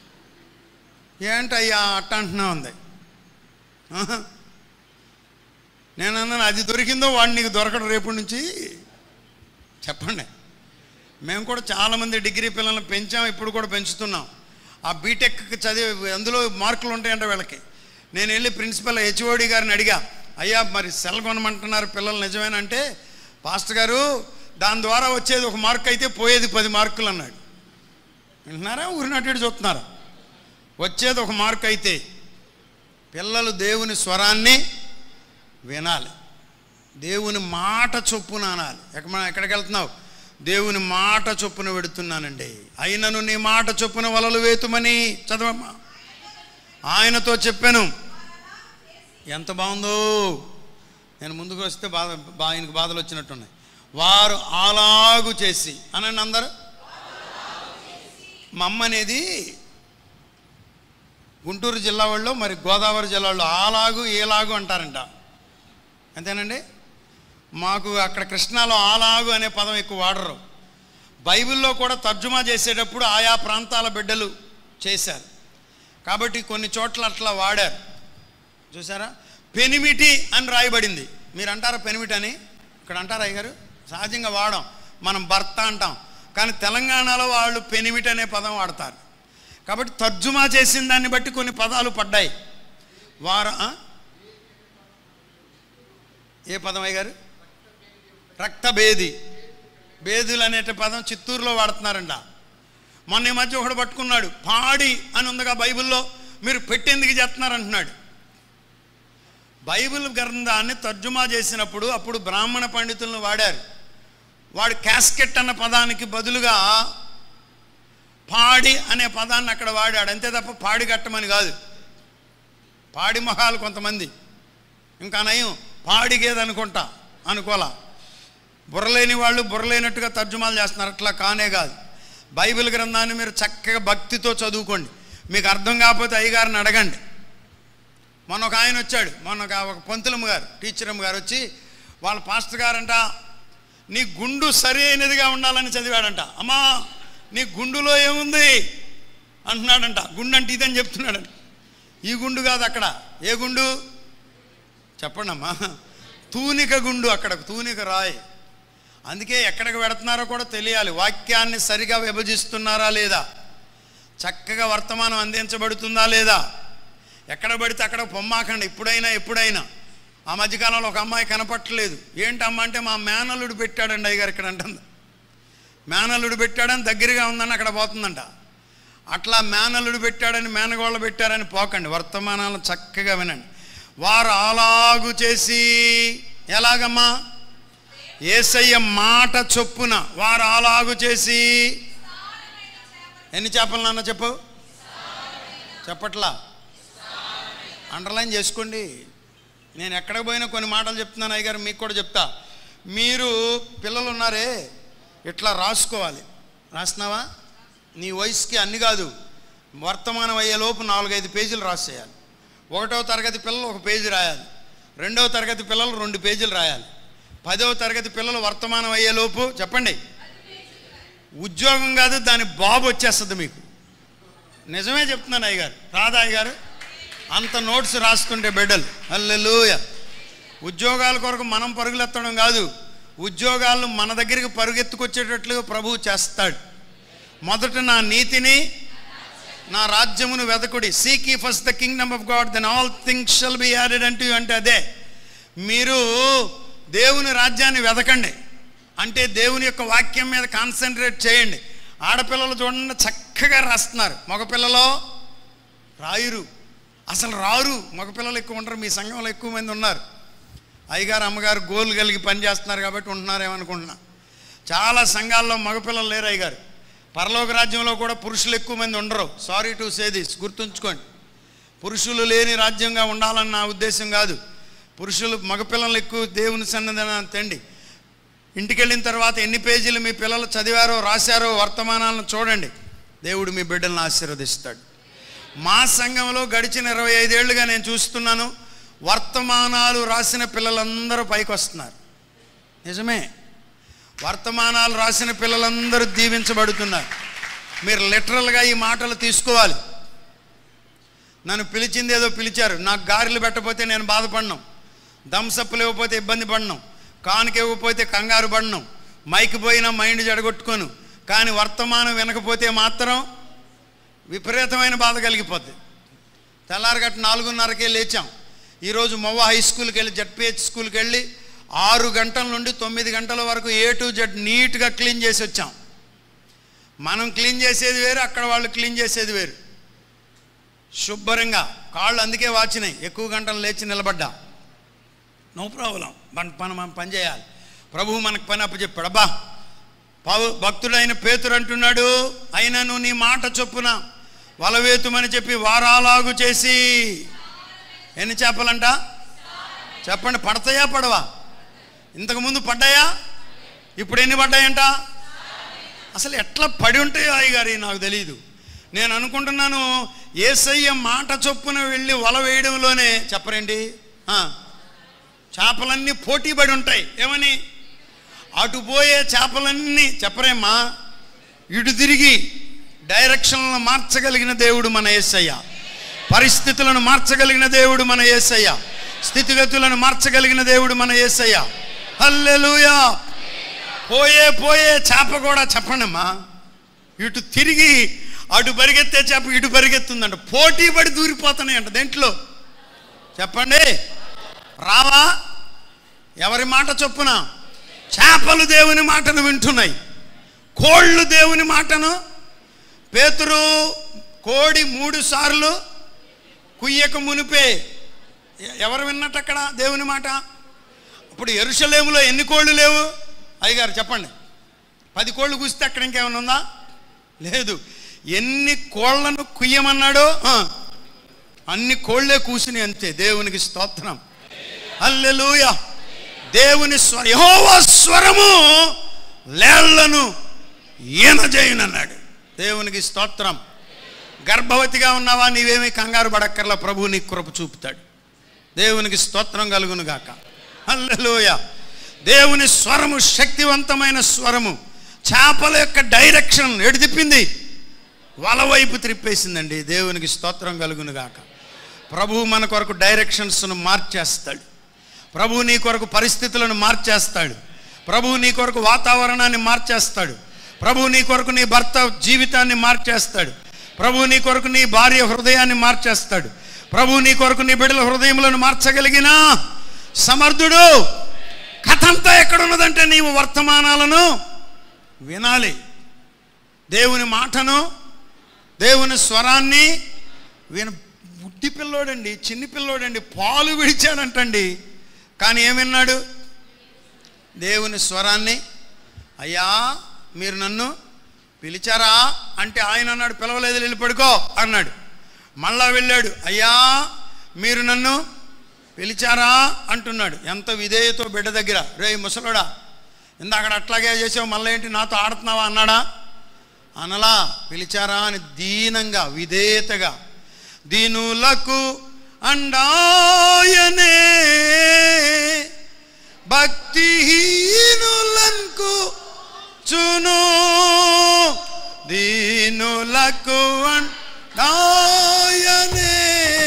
ఏంటయ్యా అట్ట అంటున్నా ఉంది ఆహా. నేను అన్నాను అది దొరికిందో వాడు నీకు దొరకడం రేపటి నుంచి చెప్పండి మేము కూడా చాలామంది డిగ్రీ పిల్లల్ని పెంచాం ఇప్పుడు కూడా పెంచుతున్నాం ఆ బీటెక్కి చదివి అందులో మార్కులు ఉంటాయంట వీళ్ళకి నేను వెళ్ళి ప్రిన్సిపల్ హెచ్ఓడి గారిని అడిగా అయ్యా మరి సెల్ కొనమంటున్నారు పిల్లలు నిజమేనంటే పాస్టర్ గారు దాని ద్వారా వచ్చేది ఒక మార్క్ అయితే పోయేది పది మార్కులు అన్నాడు వింటున్నారా ఊరినట్టు చూస్తున్నారా వచ్చేది ఒక మార్క్ అయితే పిల్లలు దేవుని స్వరాన్ని వినాలి దేవుని మాట చొప్పున అనాలి ఎక్కడ మనం ఎక్కడికి వెళ్తున్నావు దేవుని మాట చొప్పున పెడుతున్నానండి అయినను నీ మాట చొప్పున వలలు వేతుమని చదవమ్మా ఆయనతో చెప్పాను ఎంత బాగుందో నేను ముందుకు వస్తే బాధ బా ఆయనకు బాధలు వచ్చినట్టున్నాయి వారు అలాగు చేసి అనండి అందరు మా అమ్మ అనేది గుంటూరు జిల్లా వాళ్ళు మరి గోదావరి జిల్లా వాళ్ళు ఆలాగు ఏలాగు అంటారంట అంతేనండి మాకు అక్కడ కృష్ణాలో ఆలాగు అనే పదం ఎక్కువ వాడరు బైబిల్లో కూడా తర్జుమా చేసేటప్పుడు ఆయా ప్రాంతాల బిడ్డలు చేశారు కాబట్టి కొన్ని చోట్ల అట్లా వాడారు చూసారా పెనిమిటి అని రాయబడింది మీరు అంటారా పెనిమిటి అని ఇక్కడ అంటారా అయ్య గారు సహజంగా వాడం మనం భర్త అంటాం కానీ తెలంగాణలో వాళ్ళు పెనిమిటి అనే పదం వాడతారు కాబట్టి తర్జుమా చేసిన దాన్ని బట్టి కొన్ని పదాలు పడ్డాయి వార ఆ? ఏ పదం అయ్య గారు రక్తభేది భేదులు అనే పదం చిత్తూరులో వాడుతున్నారంట మొన్న ఈ మధ్య ఒకడు పట్టుకున్నాడు పాడి అని ఉందిగా బైబిల్లో మీరు పెట్టేందుకు చేస్తున్నారు అంటున్నాడు బైబిల్ గ్రంథాన్ని తర్జుమా చేసినప్పుడు అప్పుడు బ్రాహ్మణ పండితులను వాడారు వాడు క్యాస్కెట్ అన్న పదానికి బదులుగా పాడి అనే పదాన్ని అక్కడ వాడాడు అంతే తప్ప పాడి కట్టమని కాదు పాడి మొహాలు కొంతమంది ఇంకా నయం పాడి గేదనుకుంటా అనుకోలా బుర్రలేని వాళ్ళు బుర్రలేనట్టుగా తర్జుమాలు చేస్తున్నారు అట్లా కానే కాదు బైబిల్ గ్రంథాన్ని మీరు చక్కగా భక్తితో చదువుకోండి మీకు అర్థం కాకపోతే అయ్యగారిని అడగండి మొన్న ఒక ఆయన వచ్చాడు మొన్న ఒక ఒక పంతులమ్మ గారు టీచరమ్మ గారు వచ్చి వాళ్ళ పాస్టర్ గారంట నీ గుండు సరి అయినదిగా ఉండాలని చదివాడంట అమ్మా నీ గుండులో ఏముంది అంటున్నాడంట గుండు అంటే ఇదని చెప్తున్నాడంట ఈ గుండు కాదు అక్కడ ఏ గుండు చెప్పండి అమ్మా తూనిక గుండు అక్కడ తూనిక రాయి అందుకే ఎక్కడికి పెడుతున్నారో కూడా తెలియాలి వాక్యాన్ని సరిగా విభజిస్తున్నారా లేదా చక్కగా వర్తమానం అందించబడుతుందా లేదా ఎక్కడ పడితే అక్కడ పొమ్మాకండి ఇప్పుడైనా ఎప్పుడైనా ఆ మధ్యకాలంలో ఒక అమ్మాయి కనపట్టలేదు ఏంటమ్మా అంటే మా మేనల్లుడు పెట్టాడండి అయ్యగారు ఇక్కడ అంటుంది మేనల్లుడు పెట్టాడని దగ్గరగా ఉందని అక్కడ పోతుందంట అట్లా మేనల్లుడు పెట్టాడని మేనగోళ్ళ పెట్టారని పోకండి వర్తమానాలు చక్కగా వినండి వారు అలాగు చేసి ఎలాగమ్మా ఏసయ్య మాట చొప్పున వారు అలాగు చేసి ఎన్ని చేపలు నాన్న చెప్పు చెప్పట్లా అండర్లైన్ చేసుకోండి నేను ఎక్కడికి పోయినా కొన్ని మాటలు చెప్తున్నాను అయ్యగారు మీకు కూడా చెప్తా మీరు పిల్లలు ఉన్నారే ఇట్లా రాసుకోవాలి రాసినావా నీ వయసుకి అన్ని కాదు వర్తమానం అయ్యేలోపు నాలుగైదు పేజీలు రాసేయాలి ఒకటవ తరగతి పిల్లలు ఒక పేజీ రాయాలి రెండవ తరగతి పిల్లలు రెండు పేజీలు రాయాలి పదవ తరగతి పిల్లలు వర్తమానం అయ్యేలోపు చెప్పండి ఉద్యోగం కాదు దాని బాబు వచ్చేస్తుంది మీకు నిజమే చెప్తున్నాను అయ్యగారు రాదా అయ్యగారు అంత నోట్స్ రాస్తుంటే బిడ్డలు అల్లెలూయ ఉద్యోగాల కొరకు మనం పరుగులెత్తడం కాదు ఉద్యోగాలను మన దగ్గరికి పరుగెత్తుకొచ్చేటట్లుగా ప్రభువు చేస్తాడు మొదట నా నీతిని నా రాజ్యమును వెదకుడి seek ye first the kingdom of God then all things shall be added అంటూ అంటే అదే మీరు దేవుని రాజ్యాన్ని వెదకండి అంటే దేవుని యొక్క వాక్యం మీద కాన్సన్ట్రేట్ చేయండి ఆడపిల్లలు చూడండి చక్కగా రాస్తున్నారు మగపిల్లలో రాయురు అసలు రారు మగపిల్లలు ఎక్కువ ఉంటారు మీ సంఘంలో ఎక్కువ మంది ఉన్నారు అయ్యగారు అమ్మగారు గోల్ కలిగి పనిచేస్తున్నారు కాబట్టి ఉంటున్నారేమనుకుంటున్నా చాలా సంఘాల్లో మగపిల్లలు లేరు అయ్యగారు పరలోక రాజ్యంలో కూడా పురుషులు ఎక్కువ మంది ఉండరు సారీ టు సే దిస్ గుర్తుంచుకోండి పురుషులు లేని రాజ్యంగా ఉండాలని నా ఉద్దేశం కాదు పురుషులు మగపిల్లలు ఎక్కువ దేవుని సన్నిధానం తండి ఇంటికి వెళ్ళిన తర్వాత ఎన్ని పేజీలు మీ పిల్లలు చదివారో రాశారో వర్తమానాలను చూడండి దేవుడు మీ బిడ్డలను ఆశీర్వదిస్తాడు మా సంఘంలో గడిచిన ఇరవై ఐదేళ్లుగా నేను చూస్తున్నాను వర్తమానాలు రాసిన పిల్లలందరూ పైకి వస్తున్నారు నిజమే వర్తమానాలు రాసిన పిల్లలందరూ దీవించబడుతున్నారు మీరు లిటరల్గా ఈ మాటలు తీసుకోవాలి నన్ను పిలిచింది ఏదో పిలిచారు నాకు గారెలు పెట్టకపోతే నేను బాధపడినాం థమ్సప్లు ఇవ్వకపోతే ఇబ్బంది పడినాం కానుక ఇవ్వకపోతే కంగారు పడినాం మైక్ పోయినా మైండ్ జడగొట్టుకోను కానీ వర్తమానం వినకపోతే మాత్రం విపరీతమైన బాధ కలిగిపోద్ది తెల్లారగట్ట నాలుగున్నరకే లేచాం ఈరోజు మొవ్వ హై స్కూల్కి వెళ్ళి జడ్పిహెచ్ స్కూల్కి వెళ్ళి ఆరు గంటల నుండి తొమ్మిది గంటల వరకు ఏ టు జెడ్ నీట్గా క్లీన్ చేసి వచ్చాం మనం క్లీన్ చేసేది వేరు అక్కడ వాళ్ళు క్లీన్ చేసేది వేరు శుభ్రంగా కాళ్ళు అందుకే వాచినాయి ఎక్కువ గంటలు లేచి నిలబడ్డా నో ప్రాబ్లం మన పని మనం పని చేయాలి ప్రభువు మనకు పని అప్పచెప్పాడు అబ్బా పావు భక్తుడైన పేతురు అంటున్నాడు అయినను నీ మాట చొప్పున వలవేతుమని చెప్పి వారాలాగు చేసి ఎన్ని చేపలంట చెప్పండి పడతాయా పడవా ఇంతకుముందు పడ్డాయా ఇప్పుడు ఎన్ని పడ్డాయంట అసలు ఎట్లా పడి ఉంటాయో అయ్యగారి నాకు తెలియదు నేను అనుకుంటున్నాను ఏసయ్య మాట చొప్పున వెళ్ళి వల వేయడంలోనే చెప్పరండి ఆ, చేపలన్నీ పోటీ పడి ఉంటాయి ఏమని అటు పోయే చేపలన్నీ చెప్పరేమ్మా ఇటు తిరిగి డైరెక్షన్లను మార్చగలిగిన దేవుడు మన యేసయ్య పరిస్థితులను మార్చగలిగిన దేవుడు మన యేసయ్య స్థితిగతులను మార్చగలిగిన దేవుడు మన యేసయ్య హల్లెలూయా పోయే పోయే చేప కూడా చెప్పండమ్మా ఇటు తిరిగి అటు పరిగెత్తే చేప ఇటు పరిగెత్తుందంట పోటీ పడి దూరిపోతున్నాయంట దేంట్లో చెప్పండి రావా ఎవరి మాట చొప్పున చేపలు దేవుని మాటను వింటున్నాయి కోళ్ళు దేవుని మాటను పేతురు కోడి మూడు సార్లు కుయ్యక మునిపే ఎ- ఎవరు విన్నట్టు అక్కడ దేవుని మాట ఇప్పుడు ఎరుషలేములో ఎన్ని కోళ్ళు లేవు అయ్యగారు చెప్పండి పది కోళ్ళు కూస్తే అక్కడ ఇంకేమైనా ఉందా లేదు ఎన్ని కోళ్లను కుయ్యమన్నాడో ఆ, అన్ని కోళ్లే కూసిని అంతే దేవునికి స్తోత్రం అల్లెలూయ దేవుని స్వర యెహోవా స్వరము లేళ్లను ఈనజేయునన్నాడు దేవునికి స్తోత్రం గర్భవతిగా ఉన్నావా నీవేమీ కంగారు పడక్కర్లా ప్రభువు నీకు కృప చూపుతాడు దేవునికి స్తోత్రం కలుగును గాక హల్లెలూయ దేవుని స్వరము శక్తివంతమైన స్వరము చేపల యొక్క డైరెక్షన్ ఎటు తిప్పింది వల వైపు త్రిప్పేసిందండి దేవునికి స్తోత్రం కలుగును గాక ప్రభువు మన కొరకు డైరెక్షన్స్ను మార్చేస్తాడు ప్రభువు నీ కొరకు పరిస్థితులను మార్చేస్తాడు ప్రభువు నీ కొరకు వాతావరణాన్ని మార్చేస్తాడు ప్రభువు నీ కొరకు నీ భర్త జీవితాన్ని మార్చేస్తాడు ప్రభువు నీ కొరకు నీ భార్య హృదయాన్ని మార్చేస్తాడు ప్రభువు నీ కొరకు నీ బిడ్డల హృదయములను మార్చగలిగిన సమర్థుడు కథ అంతా ఎక్కడున్నదంటే నీవు వర్తమానాలను వినాలి దేవుని మాటను దేవుని స్వరాన్ని విన బుడ్డి పిల్లోడండి చిన్ని పిల్లోడండి పాలు విడిచాడంటండి కానీ ఏం విన్నాడు దేవుని స్వరాన్ని అయ్యా మీరు నన్ను పిలిచారా అంటే ఆయన అన్నాడు పిలవలేదు వెళ్ళి పడుకో అన్నాడు మళ్ళా వెళ్ళాడు అయ్యా మీరు నన్ను పిలిచారా అంటున్నాడు ఎంత విధేయతో బిడ్డ దగ్గర రే ముసలోడా ఇందాక అట్లాగే చేసావు మళ్ళీ ఏంటి నాతో ఆడుతున్నావా అన్నాడా అనలా పిలిచారా అని దీనంగా విధేయతగా దీనులకు అండాయనే భక్తిహీనులకు చును దీనులకు అండాయనే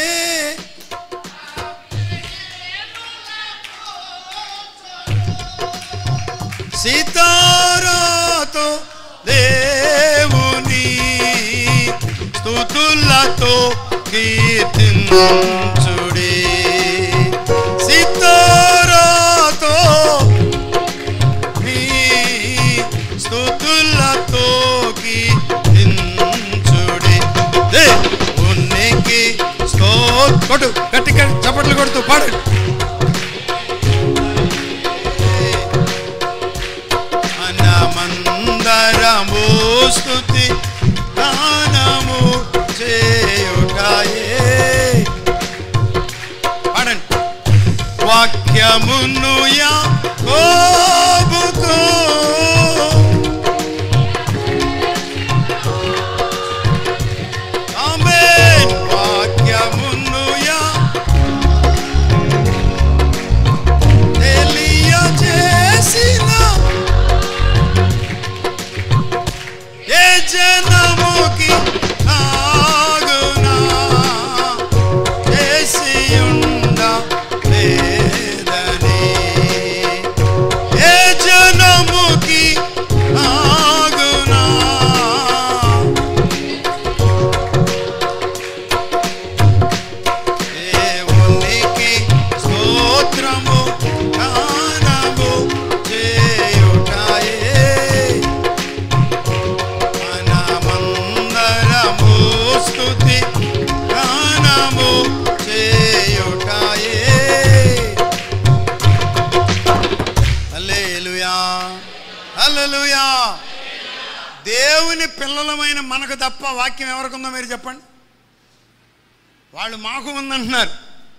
సీతారాతో దేవుని స్తుతులతో కీర్తించుడి సీతారాతో నీ స్తుతులతో కీర్తించుడి దేవునికి స్తో కొట్టు గట్టిగా చప్పట్లు కొడుతూ పాడు మనమందరము స్తుతి గానము చేయుటయే పాడండి వాక్యమును యాకోబుతో ఆమేన్ వాక్యమును యా తెలియజేసిన ఏ జనముకి నాగునా చేసియుండ లేదని ఏ జనముకి నాగునా దేవునికి స్తోత్రము గానము చేయుటయే మనమందరము స్తుతి గానము చేయుటయే హల్లెలూయా హల్లెలూయా దేవుని పిల్లలమైన మనకు తప్ప వాక్యం ఎవరికుందో మీరు చెప్పండి వాళ్ళు మాకు ఉందంటున్నారు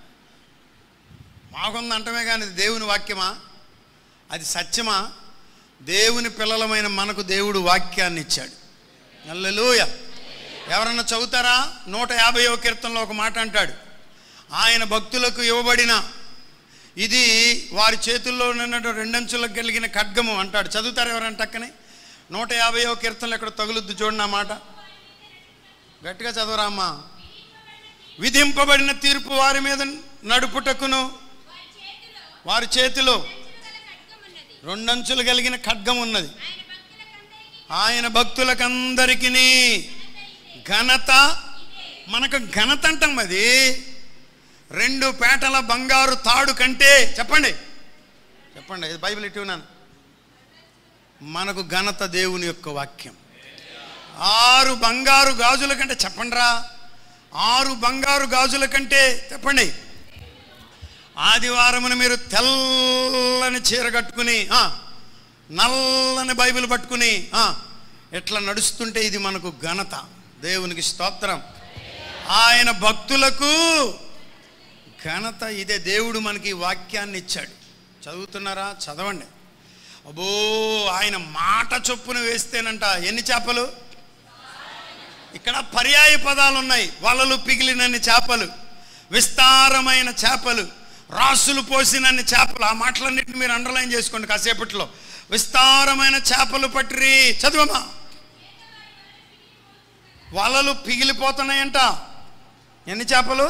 మాకుంది అంటమే కానీ ఇది దేవుని వాక్యమా అది సత్యమా దేవుని పిల్లలమైన మనకు దేవుడు వాక్యాన్ని ఇచ్చాడు అల్లెలూయ ఎవరన్నా చదువుతారా నూట యాభైవ కీర్తనలో ఒక మాట అంటాడు ఆయన భక్తులకు ఇవ్వబడిన ఇది వారి చేతుల్లో ఉన్నట్టు రెండంచులకు కలిగిన ఖడ్గము అంటాడు చదువుతారు ఎవరంటే అక్కనే నూట యాభైవ కీర్తనలు ఎక్కడ తగులుద్దు చూడండి ఆ మాట గట్టిగా చదవరా అమ్మా విధింపబడిన తీర్పు వారి మీద నడుపుటకును వారి చేతిలో రెండంచులు కలిగిన ఖడ్గం ఉన్నది ఆయన భక్తులకందరికీ ఘనత మనకు ఘనత అంటాం అది రెండు పేటల బంగారు తాడు కంటే చెప్పండి చెప్పండి ఇది బైబిల్ ఇటు ఉన్నాను మనకు ఘనత దేవుని యొక్క వాక్యం ఆరు బంగారు గాజుల కంటే చెప్పండిరా ఆరు బంగారు గాజుల కంటే చెప్పండి ఆదివారమున మీరు తెల్లని చీర కట్టుకుని ఆ, నల్లని బైబిల్ పట్టుకుని ఆ, ఎట్లా నడుస్తుంటే ఇది మనకు ఘనత దేవునికి స్తోత్రం ఆయన భక్తులకు ఘనత ఇదే దేవుడు మనకి ఈ వాక్యాన్ని ఇచ్చాడు చదువుతున్నారా చదవండి అబ్బో ఆయన మాట చొప్పున వేస్తేనంట ఎన్ని చేపలు ఇక్కడ పర్యాయ పదాలు ఉన్నాయి వలలు పిగిలినన్ని చేపలు విస్తారమైన చేపలు రాసులు పోసినన్ని చేపలు ఆ మాటలన్నింటిని మీరు అండర్లైన్ చేసుకోండి కాసేపట్లో విస్తారమైన చేపలు పట్టిరి చదువమ్మా వలలు పిగిలిపోతున్నాయంట ఎన్ని చేపలు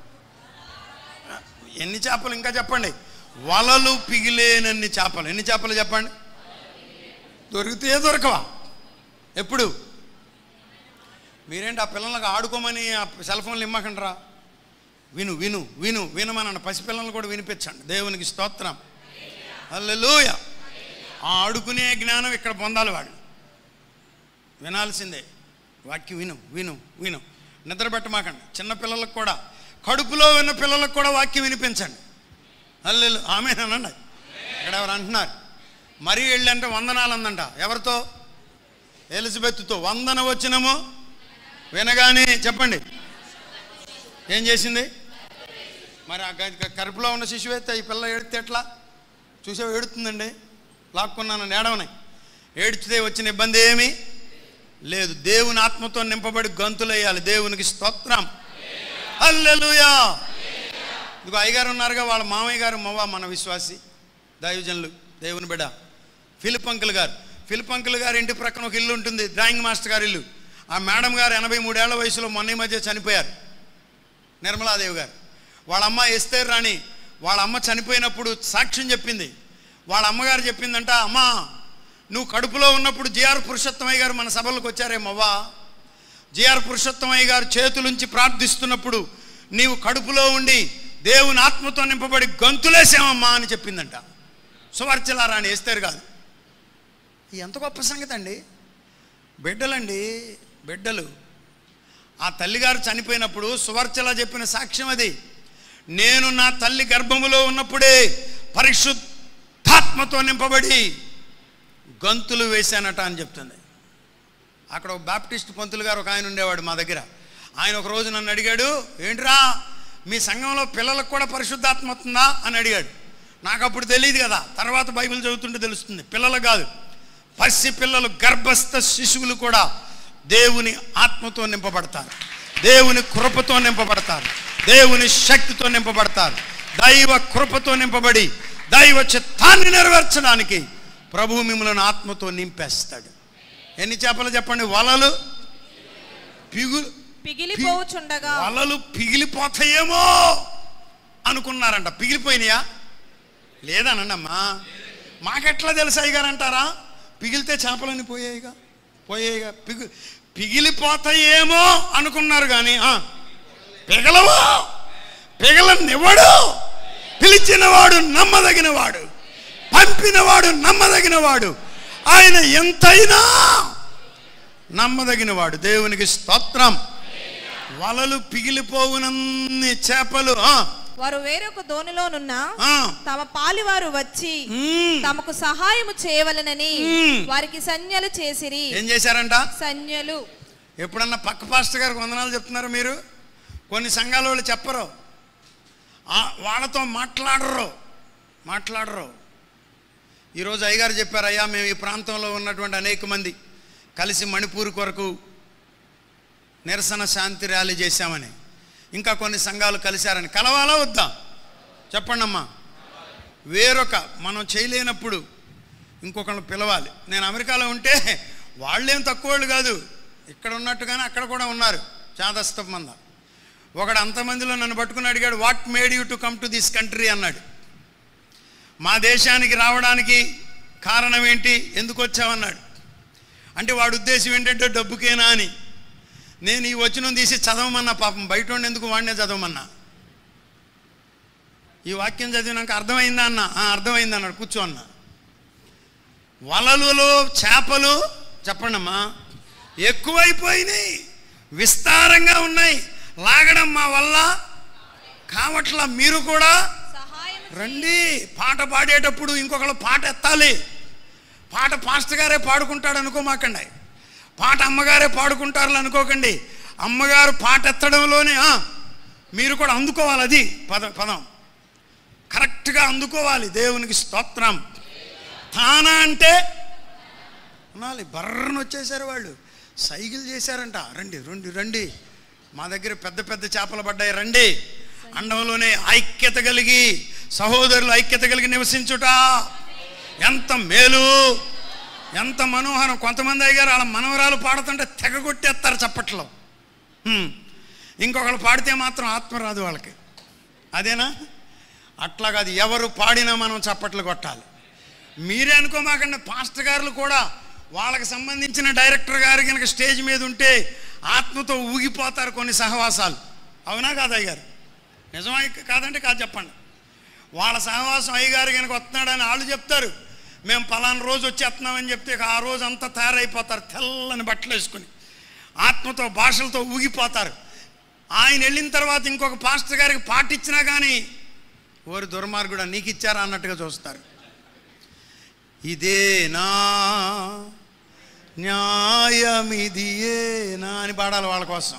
ఎన్ని చేపలు ఇంకా చెప్పండి వలలు పిగిలేనన్ని చేపలు ఎన్ని చేపలు చెప్పండి దొరికితే దొరకవా ఎప్పుడు మీరేంటి ఆ పిల్లలకు ఆడుకోమని ఆ సెల్ ఫోన్లు ఇమ్మకండ్రా విను విను విను వినమనండి పసిపిల్లలు కూడా వినిపించండి దేవునికి స్తోత్రం హల్లెలూయ ఆ ఆడుకునే జ్ఞానం ఇక్కడ పొందాలి వాళ్ళు వినాల్సిందే వాక్యం విను విను విను నిద్ర పెట్టమాకండి చిన్న పిల్లలకు కూడా కడుపులో ఉన్న పిల్లలకు కూడా వాక్యం వినిపించండి అల్లెలు ఆమెనండి ఇక్కడ ఎవరు అంటున్నారు మరీ వెళ్ళంటే వందనాలు అందంట ఎవరితో ఎలిజబెత్తో వందన వచ్చినము వినగానే చెప్పండి ఏం చేసింది మరి ఆ గ- గ- కడుపులో ఉన్న శిశువు అయితే ఈ పిల్ల ఏడితే ఎట్లా చూసావు ఏడుతుందండి లాక్కున్నాను ఏడవని ఏడ్చితే వచ్చిన ఇబ్బంది ఏమీ లేదు దేవుని ఆత్మతో నింపబడి గంతులేయాలి దేవునికి స్తోత్రం హల్లెలూయా ఇదిగో అయ్యగారు ఉన్నారుగా వాళ్ళ మామయ్య గారు మవ్వ మన విశ్వాసి దైవజనులు దేవుని బిడ్డ ఫిలిప్ అంకుల్ గారు ఫిలిప్ అంకుల్ గారి ఇంటి ప్రక్కన ఒక ఇల్లు ఉంటుంది డ్రాయింగ్ మాస్టర్ గారి ఇల్లు ఆ మేడం గారు ఎనభై మూడేళ్ల వయసులో మొన్న ఈ మధ్య చనిపోయారు నిర్మలాదేవి గారు వాళ్ళ అమ్మ ఎస్తేర్ రాణి వాళ్ళ అమ్మ చనిపోయినప్పుడు సాక్ష్యం చెప్పింది వాళ్ళ అమ్మగారు చెప్పిందంట అమ్మా నువ్వు కడుపులో ఉన్నప్పుడు జిఆర్ పురుషోత్తమయ్య గారు మన సభలకు వచ్చారేమవ్వా జిఆర్ పురుషోత్తమయ్య గారు చేతులుంచి ప్రార్థిస్తున్నప్పుడు నీవు కడుపులో ఉండి దేవుని ఆత్మతో నింపబడి గంతులేసామమ్మా అని చెప్పిందంట సువర్చలారా అని వేస్తారు కాదు ఇది ఎంత గొప్ప సంగతి అండి బిడ్డలండి బిడ్డలు ఆ తల్లిగారు చనిపోయినప్పుడు సువర్చల చెప్పిన సాక్ష్యం అది నేను నా తల్లి గర్భములో ఉన్నప్పుడే పరిశుద్ధాత్మతో నింపబడి గంతులు వేశానట అని చెప్తుంది అక్కడ ఒక బాప్టిస్ట్ పంతులు గారు ఒక ఆయన ఉండేవాడు మా దగ్గర ఆయన ఒక రోజు నన్ను అడిగాడు ఏంట్రా మీ సంఘంలో పిల్లలకు కూడా పరిశుద్ధాత్మ వస్తుందా అని అడిగాడు నాకు అప్పుడు తెలియదు కదా తర్వాత బైబిల్ చదువుతుంటే తెలుస్తుంది పిల్లలు కాదు పసి పిల్లలు గర్భస్థ శిశువులు కూడా దేవుని ఆత్మతో నింపబడతారు దేవుని కృపతో నింపబడతారు దేవుని శక్తితో నింపబడతారు దైవ కృపతో నింపబడి దైవ చిత్తాన్ని నెరవేర్చడానికి ప్రభు మిమ్మల్ని ఆత్మతో నింపేస్తాడు ఎన్ని చేపలు చెప్పండి వలలు పిగు పిగిలిపోవుచుండగా వలలు పిగిలిపోతాయేమో అనుకున్నారంట పిగిలిపోయినాయా లేదనండి అమ్మా మాకెట్లా తెలుసు అయ్యగారు అంటారా పిగిలితే చేపలన్నీ పోయాయిగా పోయాయిగా పిగి పిగిలిపోతాయేమో అనుకున్నారు కానీ ఆ, పిగలవు పిగలనివ్వడు పిలిచినవాడు నమ్మదగినవాడు పంపినవాడు నమ్మదగినవాడు ఆయన ఎంతైనా నమ్మదగినవాడు దేవునికి స్తోత్రం వలలు పిగిలిపోవునన్ని చేపలు ఆ, వారు వేరొక దోనిలోనున్న ఆ, తమ పాలివారు వచ్చి మ్మ్. తమకు సహాయము చేయవలనని మ్మ్. వారికి సంజ్ఞలు చేసిరి ఏం చేశారంట సంజ్ఞలు ఎప్పుడన్నా పక్క పాస్టర్ గారికి వందనాలు చెప్తున్నారు మీరు కొన్ని సంఘాల వాళ్ళు చెప్పరు ఆ, వాళ్ళతో మాట్లాడరు మాట్లాడరు ఈరోజు అయ్యగారు చెప్పారు అయ్యా మేము ఈ ప్రాంతంలో ఉన్నటువంటి అనేక మంది కలిసి మణిపూర్ కొరకు నిరసన శాంతి ర్యాలీ చేశామని ఇంకా కొన్ని సంఘాలు కలిశారని కలవాలా వద్దా చెప్పండి అమ్మా వేరొక మనం చేయలేనప్పుడు ఇంకొకళ్ళు పిలవాలి నేను అమెరికాలో ఉంటే వాళ్ళేం తక్కువ వాళ్ళు కాదు ఇక్కడ ఉన్నట్టుగానే అక్కడ కూడా ఉన్నారు చాదస్త మంద ఒకడు అంతమందిలో నన్ను పట్టుకుని అడిగాడు what made you to come to this country అన్నాడు మా దేశానికి రావడానికి కారణం ఏంటి ఎందుకు వచ్చావన్నాడు అంటే వాడి ఉద్దేశం ఏంటంటే డబ్బుకేనా అని నేను ఈ వచనం తీసి చదవమన్నా పాపం బయట ఉండి ఎందుకు వాడినే చదవమన్నా ఈ వాక్యం చదివినాక అర్థమైందా అన్న "ఆ, అర్థమైంది అన్నాడు కూర్చో అన్న వలలలో చేపలు చెప్పండమ్మా ఎక్కువైపోయినాయి విస్తారంగా ఉన్నాయి లాగడం మా వల్ల కావట్లా మీరు కూడా సహాయం రండి పాట పాడేటప్పుడు ఇంకొకళ్ళు పాట ఎత్తాలి పాట పాస్టర్ గారే పాడుకుంటాడు అనుకోమాకండి పాట అమ్మగారే పాడుకుంటారు అనుకోకండి అమ్మగారు పాట ఎత్తడంలోనే ఆ, మీరు కూడా అందుకోవాలి అది పద పదం కరెక్ట్గా అందుకోవాలి దేవునికి స్తోత్రం తాన అంటే అనాలి బర్రను వచ్చేసారు వాళ్ళు సైకిల్ చేశారంట రండి రండి రండి మా దగ్గర పెద్ద పెద్ద చేపలు పడ్డాయి రండి అండంలోనే ఐక్యత కలిగి సహోదరులు ఐక్యత కలిగి నివసించుట ఎంత మేలు ఎంత మనోహరం కొంతమంది అయ్యారు వాళ్ళ మనవరాలు పాడుతుంటే తెగ కొట్టేస్తారు చప్పట్లో హ్మ్. ఇంకొకళ్ళు పాడితే మాత్రం ఆత్మ రాదు వాళ్ళకి అదేనా అట్లా కాదు ఎవరు పాడినా మనం చప్పట్లు కొట్టాలి మీరే అనుకోమాకండి పాస్టర్ గారులు కూడా వాళ్ళకి సంబంధించిన డైరెక్టర్ గారు కనుక స్టేజ్ మీద ఉంటే ఆత్మతో ఊగిపోతారు కొన్ని సహవాసాలు అవునా కాదు అయ్యారు నిజమా కాదంటే కాదు చెప్పండి వాళ్ళ సహవాసం అయ్యగారు కనుక వస్తున్నాడని వాళ్ళు చెప్తారు మేము పలానా రోజు వచ్చేస్తున్నామని చెప్తే ఇక ఆ రోజు అంతా తయారైపోతారు తెల్లని బట్టలు వేసుకుని ఆత్మతో భాషలతో ఊగిపోతారు ఆయన వెళ్ళిన తర్వాత ఇంకొక పాస్టర్ గారికి పాట ఇచ్చినా కానీ ఓరి దుర్మార్గుడా నీకు ఇచ్చారా అన్నట్టుగా చూస్తారు ఇదేనా న్యాయమిదియేనా అని పాడాలి వాళ్ళ కోసం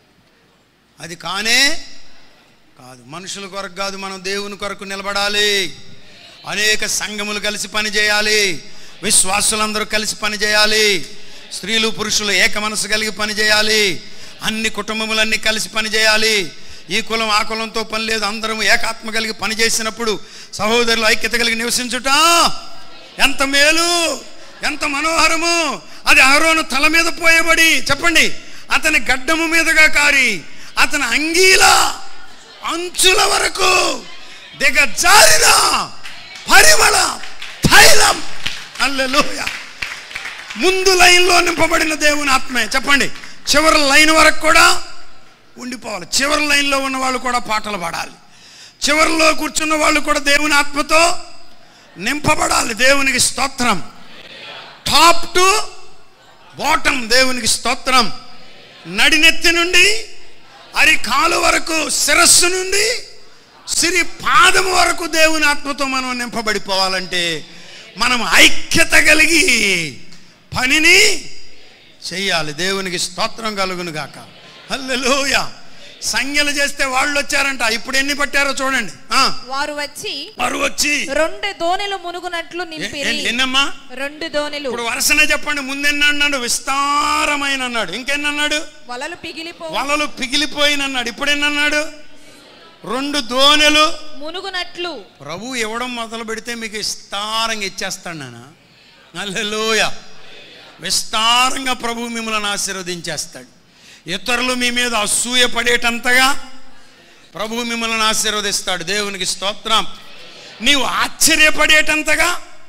అది కానే కాదు మనుషుల కొరకు కాదు మనం దేవుని కొరకు నిలబడాలి అనేక సంఘములు కలిసి పని చేయాలి విశ్వాసులందరూ కలిసి పని చేయాలి స్త్రీలు పురుషులు ఏక మనసు కలిగి పని చేయాలి అన్ని కుటుంబములన్నీ కలిసి పని చేయాలి ఈ కులం ఆ కులంతో పని లేదు అందరం ఏకాత్మ కలిగి పని చేసినప్పుడు సహోదరులు ఐక్యత కలిగి నివసించుట ఎంత మేలు ఎంత మనోహరము అది అహరోను తల మీద పోయబడి చెప్పండి అతని గడ్డము మీదుగా కారి అతని అంగీల అంచుల వరకు దిగజారిన పరిమళ తైలం అల్లెలూయ ముందు లైన్లో నింపబడిన దేవుని ఆత్మే చెప్పండి చివరి లైన్ వరకు కూడా ఉండిపోవాలి చివరి లైన్లో ఉన్న వాళ్ళు కూడా పాటలు పాడాలి చివరిలో కూర్చున్న వాళ్ళు కూడా దేవుని ఆత్మతో నింపబడాలి దేవునికి స్తోత్రం టాప్ టు బాటమ్ దేవునికి స్తోత్రం నడినెత్తి నుండి అరి కాలు వరకు శిరస్సు నుండి సిరి పాదము వరకు దేవుని ఆత్మతో మనం నింపబడిపోవాలంటే మనం ఐక్యత కలిగి పనిని చెయ్యాలి దేవునికి స్తోత్రం కలుగును గాక హల్లెలూయ సంజ్ఞలు చేస్తే వాళ్ళు వచ్చారంట ఇప్పుడు ఎన్ని పట్టారో చూడండి ఆ, వారు వచ్చి వారు వచ్చి రెండు దోణెలు మునుగునట్లు ఎ- నింపిరి ఎ- ఎన్నమ్మా రెండు దోణెలు ఇప్పుడు వరుసనే చెప్పండి ముందెన్ని అన్నాడు విస్తారమైన అన్నాడు ఇంకెన్ని అన్నాడు వలలు పిగిలిపో వలలు పిగిలిపోయిన అన్నాడు ఇప్పుడు ఎన్ని అన్నాడు రెండు దోణెలు మునుగునట్లు ప్రభు ఇవ్వడం మొదలు పెడితే మీకు విస్తారంగా ఇచ్చేస్తాడు నాన్న నల్లెలోయ విస్తారంగా ప్రభు మిమ్మల్ని ఆశీర్వదించేస్తాడు ఇతరులు మీ మీద అసూయ పడేటంతగా ప్రభు మిమ్మల్ని ఆశీర్వదిస్తాడు దేవునికి స్తోత్రం నీవు ఆశ్చర్యపడేటంతగా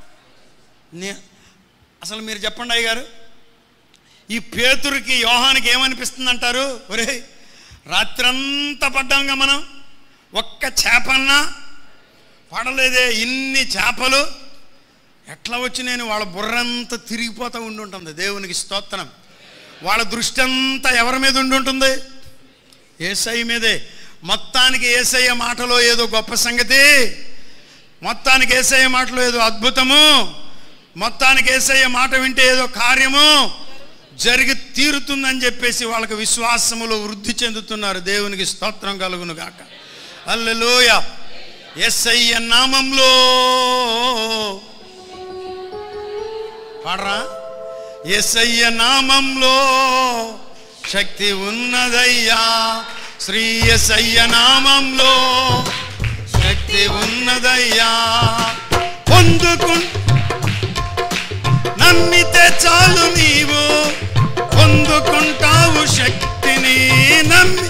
నే అసలు మీరు చెప్పండి అయ్య గారు ఈ పేతురికి యోహానికి ఏమనిపిస్తుంది అంటారు ఒరే రాత్రంతా పడ్డాంగా మనం ఒక్క చేపన్నా పడలేదే ఇన్ని చేపలు ఎట్లా వచ్చి నేను వాళ్ళ బుర్రంతా తిరిగిపోతూ ఉండి ఉంటుంది దేవునికి స్తోత్రం వాళ్ళ దృష్టి అంతా ఎవరి మీద ఉండి ఉంటుంది ఏసై మీదే మొత్తానికి ఏసయ్య మాటలో ఏదో గొప్ప సంగతి మొత్తానికి ఏసయ్య మాటలో ఏదో అద్భుతము మొత్తానికి ఏసయ్య మాట వింటే ఏదో కార్యము జరిగి తీరుతుందని చెప్పేసి వాళ్ళకి విశ్వాసములో వృద్ధి చెందుతున్నారు దేవునికి స్తోత్రం కలుగును గాక అల్లెలోయ ఎస్ఐయ నామంలో పాడరా ఎస్ఐయ నామంలో శక్తి ఉన్నదయ్యా శ్రీ ఎస్ఐయ నామంలో శక్తి ఉన్నదయ్యా పొందుకు నమ్మితే చాలు నీవు పొందుకుంటావు శక్తిని నమ్మి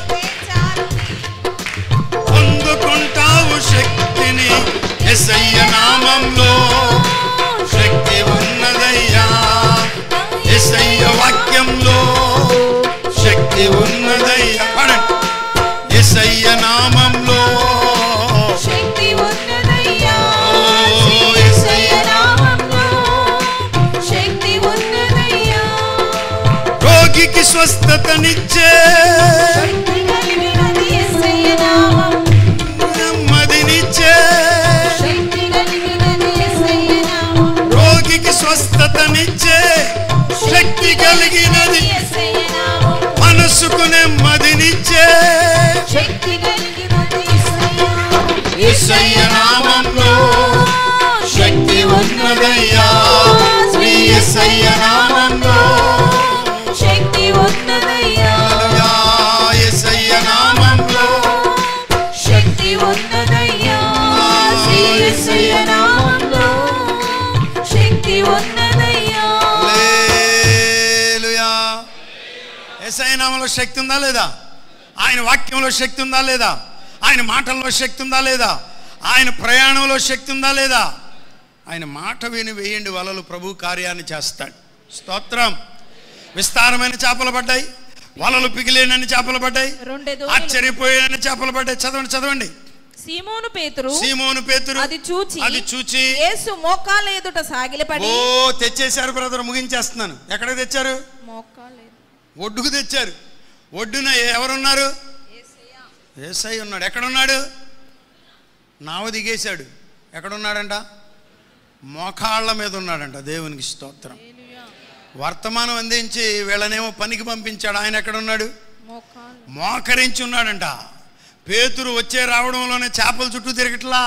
పొందుకుంటావు శక్తిని ఎసయ్య నామంలో శక్తి ఉన్నదయ్యా ఎసయ్య వాక్యంలో శక్తి ఉన్నదయ్యా పాడండి ఎసయ్య నామంలో శక్తి ఉన్నదయ్యా ఓ యేసయ్య నామంలో శక్తి ఉన్నదయ్యా రోగికి స్వస్థతనిచ్చే శక్తి కలిగినది యేసయ్య నామం నెమ్మదినిచ్చే శక్తి కలిగినది యేసయ్య నామం రోగికి స్వస్థతనిచ్చే శక్తి కలిగినది నామంలో శక్తి ఉందా లేదా ఆయన వాక్యంలో శక్తి ఉందా లేదా ఆయన మాటల్లో శక్తి ఉందా లేదా ఆయన ప్రయాణంలో శక్తి ఉందా లేదా ఆయన మాట విని వేయండి వలలు ప్రభు కార్యాన్ని చేస్తాడు స్తోత్రం విస్తారమైన చేపలు పడ్డాయి వలలు పిగిలేనని చేపలు పడ్డాయి రెండేదో ఆశ్చర్యపోయేనని చేపలు పడ్డాయి చదవండి చదవండి సీమోను పేతురు సీమోను పేతురు అది చూచి అది చూచి యేసు మోకాళ్ళ ఎదుట సాగిలపడి ఓ తెచ్చేశారు బ్రదర్ ముగించేస్తున్నాను ఎక్కడికి తెచ్చారు మోకాళ్ళ ఒడ్డుకు తెచ్చారు ఒడ్డున ఎవరున్నారు ఏసై ఉన్నాడు ఎక్కడున్నాడు నావ దిగేశాడు ఎక్కడున్నాడంట మోకాళ్ళ మీద ఉన్నాడంట దేవునికి స్తోత్రం వర్తమానం అందించి వీళ్ళనేమో పనికి పంపించాడు ఆయన ఎక్కడున్నాడు మోకాళ్ళు మోకరించి ఉన్నాడంట పేతురు వచ్చే రావడంలోనే చేపల చుట్టూ తిరగట్లా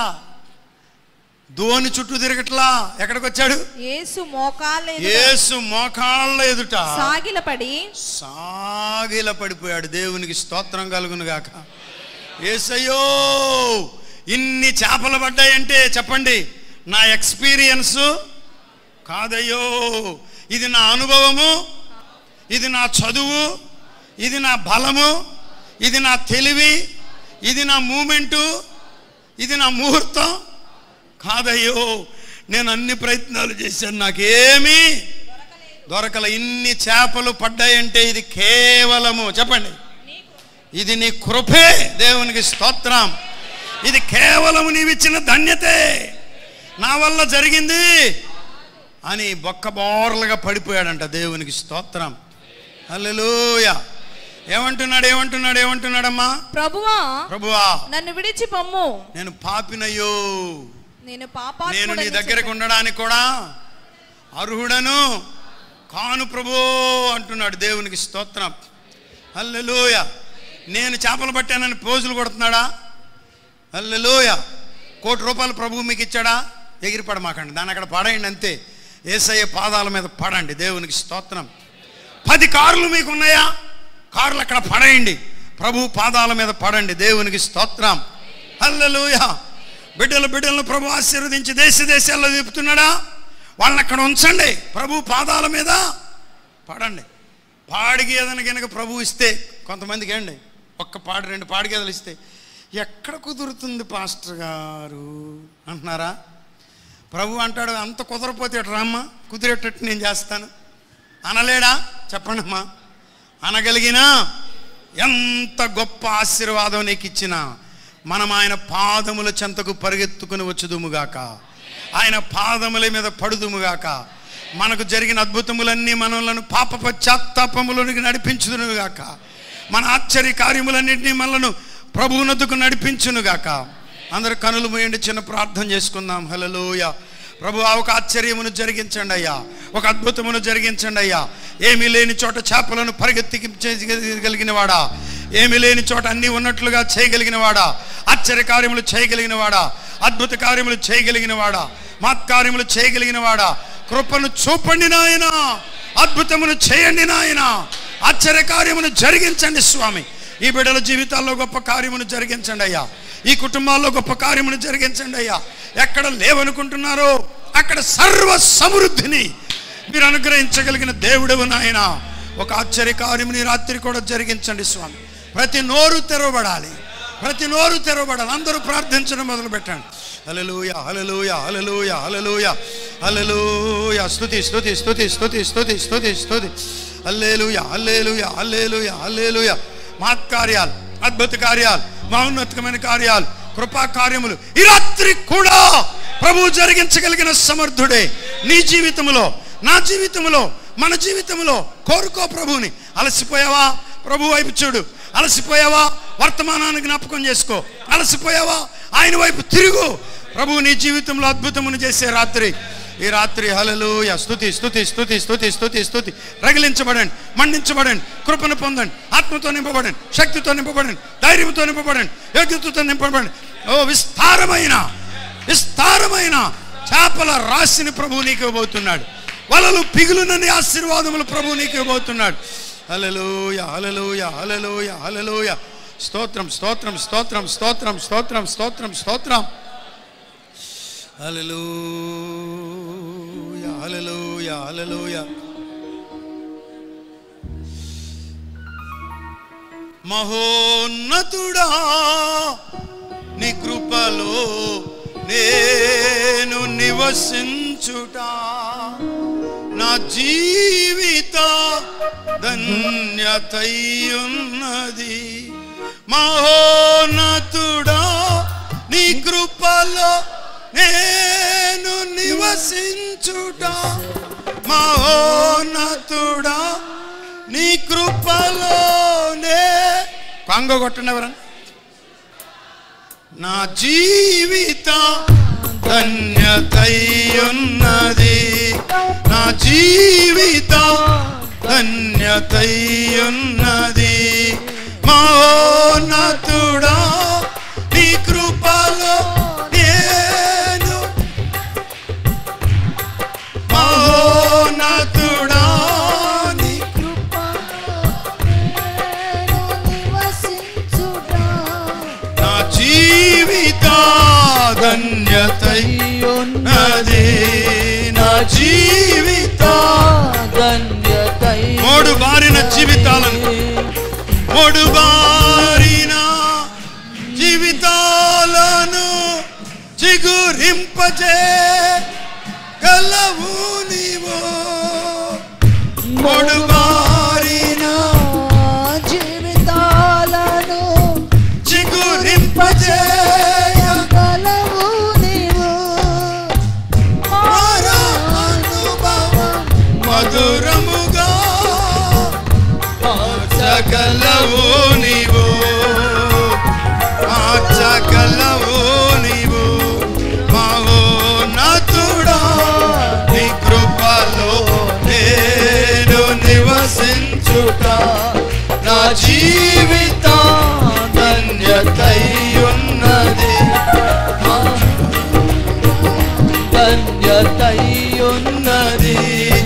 ధోని చుట్టూ తిరగట్లా ఎక్కడికి వచ్చాడు యేసు మోకాళ్ళ ఎదుట యేసు మోకాళ్ళ ఎదుట సాగిలపడి సాగిల పడిపోయాడు దేవునికి స్తోత్రం కలుగును గాక ఏసయ్యో ఇన్ని చేపలు పడ్డాయంటే చెప్పండి నా ఎక్స్పీరియన్స్ కాదయ్యో ఇది నా అనుభవము ఇది నా చదువు ఇది నా బలము ఇది నా తెలివి ఇది నా మూమెంటు ఇది నా ముహూర్తం కాదయ్యో నేను అన్ని ప్రయత్నాలు చేశాను నాకేమీ దొరకల ఇన్ని చేపలు పడ్డాయంటే ఇది కేవలము చెప్పండి ఇది నీ కృపే దేవునికి స్తోత్రం ఇది కేవలము నీవిచ్చిన ధన్యతే నా వల్ల జరిగింది అని బొక్కబోర్లుగా పడిపోయాడంట దేవునికి స్తోత్రం హల్లెలూయా ఏమంటున్నాడు ఏమంటున్నాడు ఏమంటున్నాడమ్మా ప్రభువా ప్రభువా నన్ను విడిచి పొమ్ము నేను పాపినయ్యో నేను నేను నీ పాపాత్ముడని దగ్గరకు ఉండడానికి కూడా అర్హుడను కాను ప్రభు అంటున్నాడు దేవునికి స్తోత్రం హల్లెలూయ నేను చేపలు పట్టానని పోజులు కొడుతున్నాడా హల్లెలూయ కోటి రూపాయలు ప్రభు మీకు ఇచ్చాడా ఎగిరి పడమాకండి దాన్ని అక్కడ పడేయండి అంతే ఏసయ్య పాదాల మీద పడండి దేవునికి స్తోత్రం పది కార్లు మీకు ఉన్నాయా కార్లు అక్కడ పడేయండి ప్రభు పాదాల మీద పడండి దేవునికి స్తోత్రం హల్లెలూయ బిడ్డలు బిడ్డలను ప్రభు ఆశీర్వదించి దేశ దేశాల్లో తిప్పుతున్నాడా వాళ్ళని అక్కడ ఉంచండి ప్రభు పాదాల మీద పడండి పాడి గేదెను కనుక ప్రభు ఇస్తే కొంతమందికి ఏండి ఒక్క పాడి రెండు పాడి గేదెలు ఇస్తే ఎక్కడ కుదురుతుంది పాస్టర్ గారు అంటున్నారా ప్రభు అంటాడు అంత కుదరపోతే ఇటు రామ్మా కుదిరేటట్టు నేను చేస్తాను అనలేడా చెప్పండి అమ్మా అనగలిగినా ఎంత గొప్ప ఆశీర్వాదం నీకు ఇచ్చినా మనం ఆయన పాదముల చెంతకు పరిగెత్తుకుని వచ్చుదుముగాక ఆయన పాదముల మీద పడుదుముగాక మనకు జరిగిన అద్భుతములన్నీ మనలను పాప పశ్చాత్తాపములోనికి నడిపించుదునుగాక మన ఆశ్చర్య కార్యములన్నింటినీ మనలను ప్రభువునద్దుకు నడిపించునుగాక అందరు కనులు మూయండి చిన్న ప్రార్థన చేసుకుందాం హలలోయ ప్రభు ఒక ఆశ్చర్యమును జరిగించండి అయ్యా ఒక అద్భుతమును జరిగించండి అయ్యా ఏమీ లేని చోట చేపలను పరిగెత్తికి చేయగలిగిన వాడా ఏమీ లేని చోట అన్నీ ఉన్నట్లుగా చేయగలిగిన వాడా ఆశ్చర్య కార్యములు చేయగలిగిన వాడా అద్భుత కార్యములు చేయగలిగిన వాడా మాత్కార్యములు చేయగలిగిన వాడా కృపను చూపండి నాయన అద్భుతమును చేయండి నాయన ఆశ్చర్య కార్యమును జరిగించండి స్వామి ఈ బిడ్డల జీవితాల్లో గొప్ప కార్యమును జరిగించండి అయ్యా ఈ కుటుంబాల్లో గొప్ప కార్యమును జరిగించండి అయ్యా ఎక్కడ లేవనుకుంటున్నారో అక్కడ సర్వ సమృద్ధిని మీరు అనుగ్రహించగలిగిన దేవుడవు నాయన ఒక ఆశ్చర్య కార్యముని రాత్రి కూడా జరిగించండి స్వామి ప్రతి నోరు తెరవబడాలి ప్రతి నోరు తెరవబడాలి అందరూ ప్రార్థించడం మొదలు పెట్టండి హలలుయ హలలుయ హలలుయ హలలుయ హలలుయ స్తుతి స్తుతి స్తుతి స్తుతి స్తుతి స్తుతి స్తుతి హల్లేలుయ హల్లేలుయ హల్లేలుయ హల్లేలుయ మహత్కార్యాలు అద్భుత కార్యాలు మహోన్నతమైన కార్యాలు కృపా కార్యములు ఈ రాత్రి కూడా ప్రభు జరిగించగలిగిన సమర్థుడే నీ జీవితంలో నా జీవితంలో మన జీవితంలో కోరుకో ప్రభువుని అలసిపోయావా ప్రభు వైపు చూడు అలసిపోయావా వర్తమానాన్ని జ్ఞాపకం చేసుకో అలసిపోయావా ఆయన వైపు తిరుగు ప్రభు నీ జీవితంలో అద్భుతమును చేసే రాత్రి ఈ రాత్రి హలలుయ స్తుతి స్తుతి స్తుతి స్తుతి స్తుతి స్తుతి రగిలించబడండి మండించబడండి కృపను పొందండి ఆత్మతో నింపబడండి శక్తితో నింపబడండి ధైర్యంతో నింపబడండి యోగ్యతతో నింపబడండి ఓ విస్తారమైన విస్తారమైన చేపల రాశిని ప్రభు నీకు ఇవ్వబోతున్నాడు వలలు పిగులునని ఆశీర్వాదములు ప్రభు నీకు ఇవ్వబోతున్నాడు హలలుయ హలలుయ హలలుయ హలలుయ స్తోత్రం స్తోత్రం స్తోత్రం స్తోత్రం స్తోత్రం స్తోత్రం స్తోత్రం హల్లెలూయా హల్లెలూయా హల్లెలూయా మహోన్నతుడా నీ కృపలో నేను నివసించుట నా జీవిత ధన్యతయున్నది మహోన్నతుడా నీ కృపలో నేను నివసించుట మహోన్నతుడా నీ కృపలోనే కాంగ కొట్టండి ఎవరన్నా నా జీవిత ధన్యతయున్నది నా జీవిత ధన్యతయున్నది మహోన్నతుడా నీ కృపలో నేను మహోన్నతుడా నీ నా జీవిత ధన్యతయున్నది నా జీవిత మూడు బారిన జీవితాలను మూడు బారిన జీవితాలను చిగురింపజే గలవు నీవు మూడు బారిన జీవితాలను చిగురింపజే గలవు నీవు మారా అనుభవం మధురముగా మార్చగలవు నీవు మార్చగలవు నీవు మహోన్నతుడా నీ కృపలో నేను నివసించుట నా జీవిత ధన్యతయున్నది ధన్యతయున్నది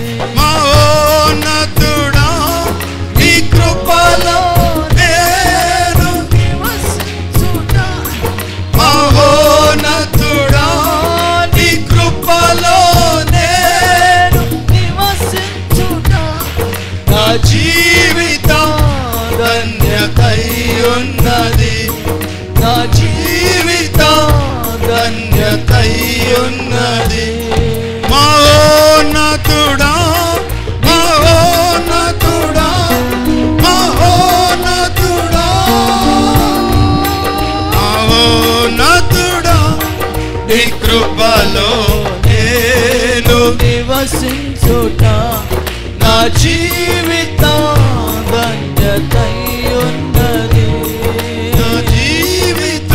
మహోన్నతుడా నీ కృపలో నేను మహోన్నతుడా నీ కృపలో నేను నా జీవిత ధన్యతయున్నది నా జీవిత ధన్యతయున్నది మహోన్నతుడా మహోన్నతుడా మహోన్నతుడా మహోన్నతుడా నీ కృపలో నేను నివసించుట నా జీవిత ధన్యతయున్నది నా జీవిత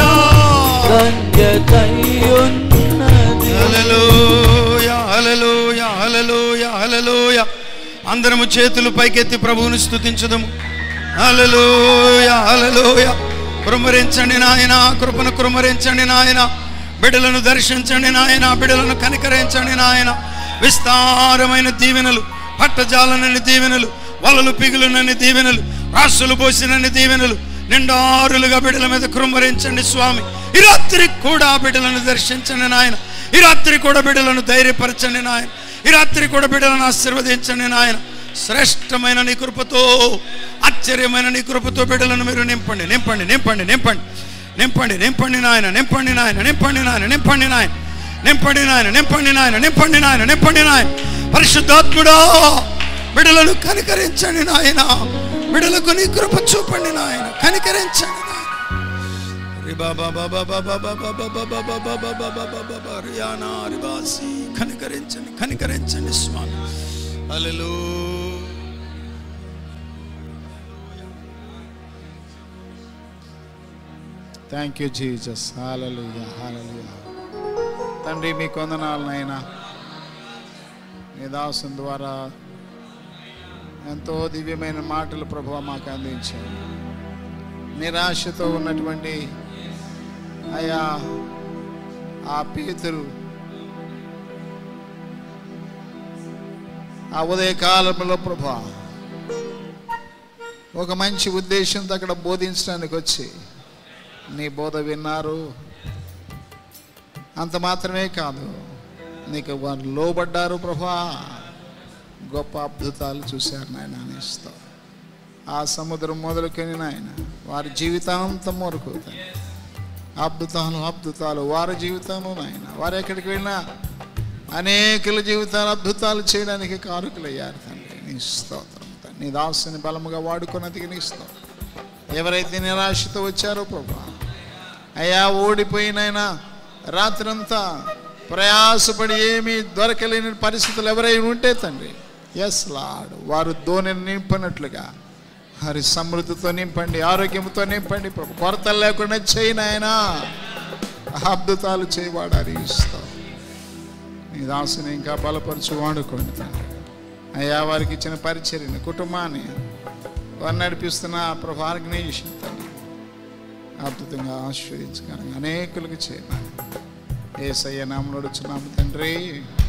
ధన్యతయున్నది హల్లెలూయ హల్లెలూయ హల్లెలూయ హల్లెలూయ అందరము చేతులు పైకెత్తి ప్రభువుని స్తుతించుదము హల్లెలూయ హల్లెలూయ కృమరించండి నాయన కృపను కృమరించండి నాయన బిడ్డలను దర్శించండి నాయన బిడ్డలను కనికరించండి నాయన విస్తారమైన దీవెనలు పట్టజాలనని దీవెనలు వలలు పిగులునని దీవెనలు రాసులు పోసినని దీవెనలు నిండారులుగా బిడ్డల మీద కృమ్మరించండి స్వామి ఈ రాత్రి కూడా బిడ్డలను దర్శించండి నాయన ఈ రాత్రి కూడా బిడ్డలను ధైర్యపరచండి నాయన ఈ రాత్రి కూడా బిడ్డలను ఆశీర్వదించండి నాయన శ్రేష్టమైన నీ కృపతో ఆశ్చర్యమైన నీ కృపతో బిడ్డలను మీరు నింపండి నింపండి నింపండి నింపండి నింపండి నింపండి నాయన నింపండి నాయన నింపండి నాయన నింపండి నాయన నింపండి నాయన నింపండి నాయన నింపండి నాయన నింపండి నాయన పరిశుద్ధాత్ముడా బిడలను కనికరించండి నాయన బిడలకు నీ కృప చూపండి నాయన కనికరించండి నాయన రిబాబా బాబా బాబా బాబా బాబా బాబా బాబా బాబా బాబా రియానా రిబాసి కనికరించండి కనికరించండి స్వామి హల్లెలూ thank you Jesus hallelujah hallelujah తండ్రి మీ కొందనాలు నాయనా నీ దాసుని ద్వారా ఎంతో దివ్యమైన మాటలు ప్రభు మాకు అందించారు నిరాశతో ఉన్నటువంటి అయా ఆ పేతురు ఆ ఉదయకాలంలో ప్రభా ఒక మంచి ఉద్దేశంతో అక్కడ బోధించడానికి వచ్చి నీ బోధ విన్నారు అంత మాత్రమే కాదు నీకు వారు లోబడ్డారు ప్రభా గొప్ప అద్భుతాలు చూశారు నాయన అనేస్తావు ఆ సముద్రం మొదలుకొని నాయన వారి జీవితాంతం వరకు తండ్రి అద్భుతాలు అద్భుతాలు వారి జీవితంలో నాయన వారు ఎక్కడికి వెళ్ళినా అనేకుల జీవితాలు అద్భుతాలు చేయడానికి కారుకులయ్యారు తండ్రి నీ స్తోత్రం తండ్రి నీ దాసుని బలముగా వాడుకున్నదికి నీ స్తోత్రం ఎవరైతే నిరాశతో వచ్చారో ప్రభా అయ్యా ఓడిపోయినైనా రాత్రంతా ప్రయాసపడి ఏమీ దొరకలేని పరిస్థితులు ఎవరైనా ఉంటే తండ్రి ఎస్ లాడ్ వారు ధోనిని నింపినట్లుగా వారి సమృద్ధితో నింపండి ఆరోగ్యంతో నింపండి ప్రభు కొరత లేకుండా చేయను ఆయన అద్భుతాలు చేయవాడాలి ఇస్తాం నీ దాసుని ఇంకా బలపరచు వాడుకోండి తండ్రి అయ్యా వారికి ఇచ్చిన పరిచర్యని కుటుంబాన్ని వారు నడిపిస్తున్న ప్రభు ఆర్గనైజేషన్ తండ్రి అద్భుతంగా ఆశీర్వదించగలను అనేకులకు చేయమని ఏసయ్య నామలు తండ్రి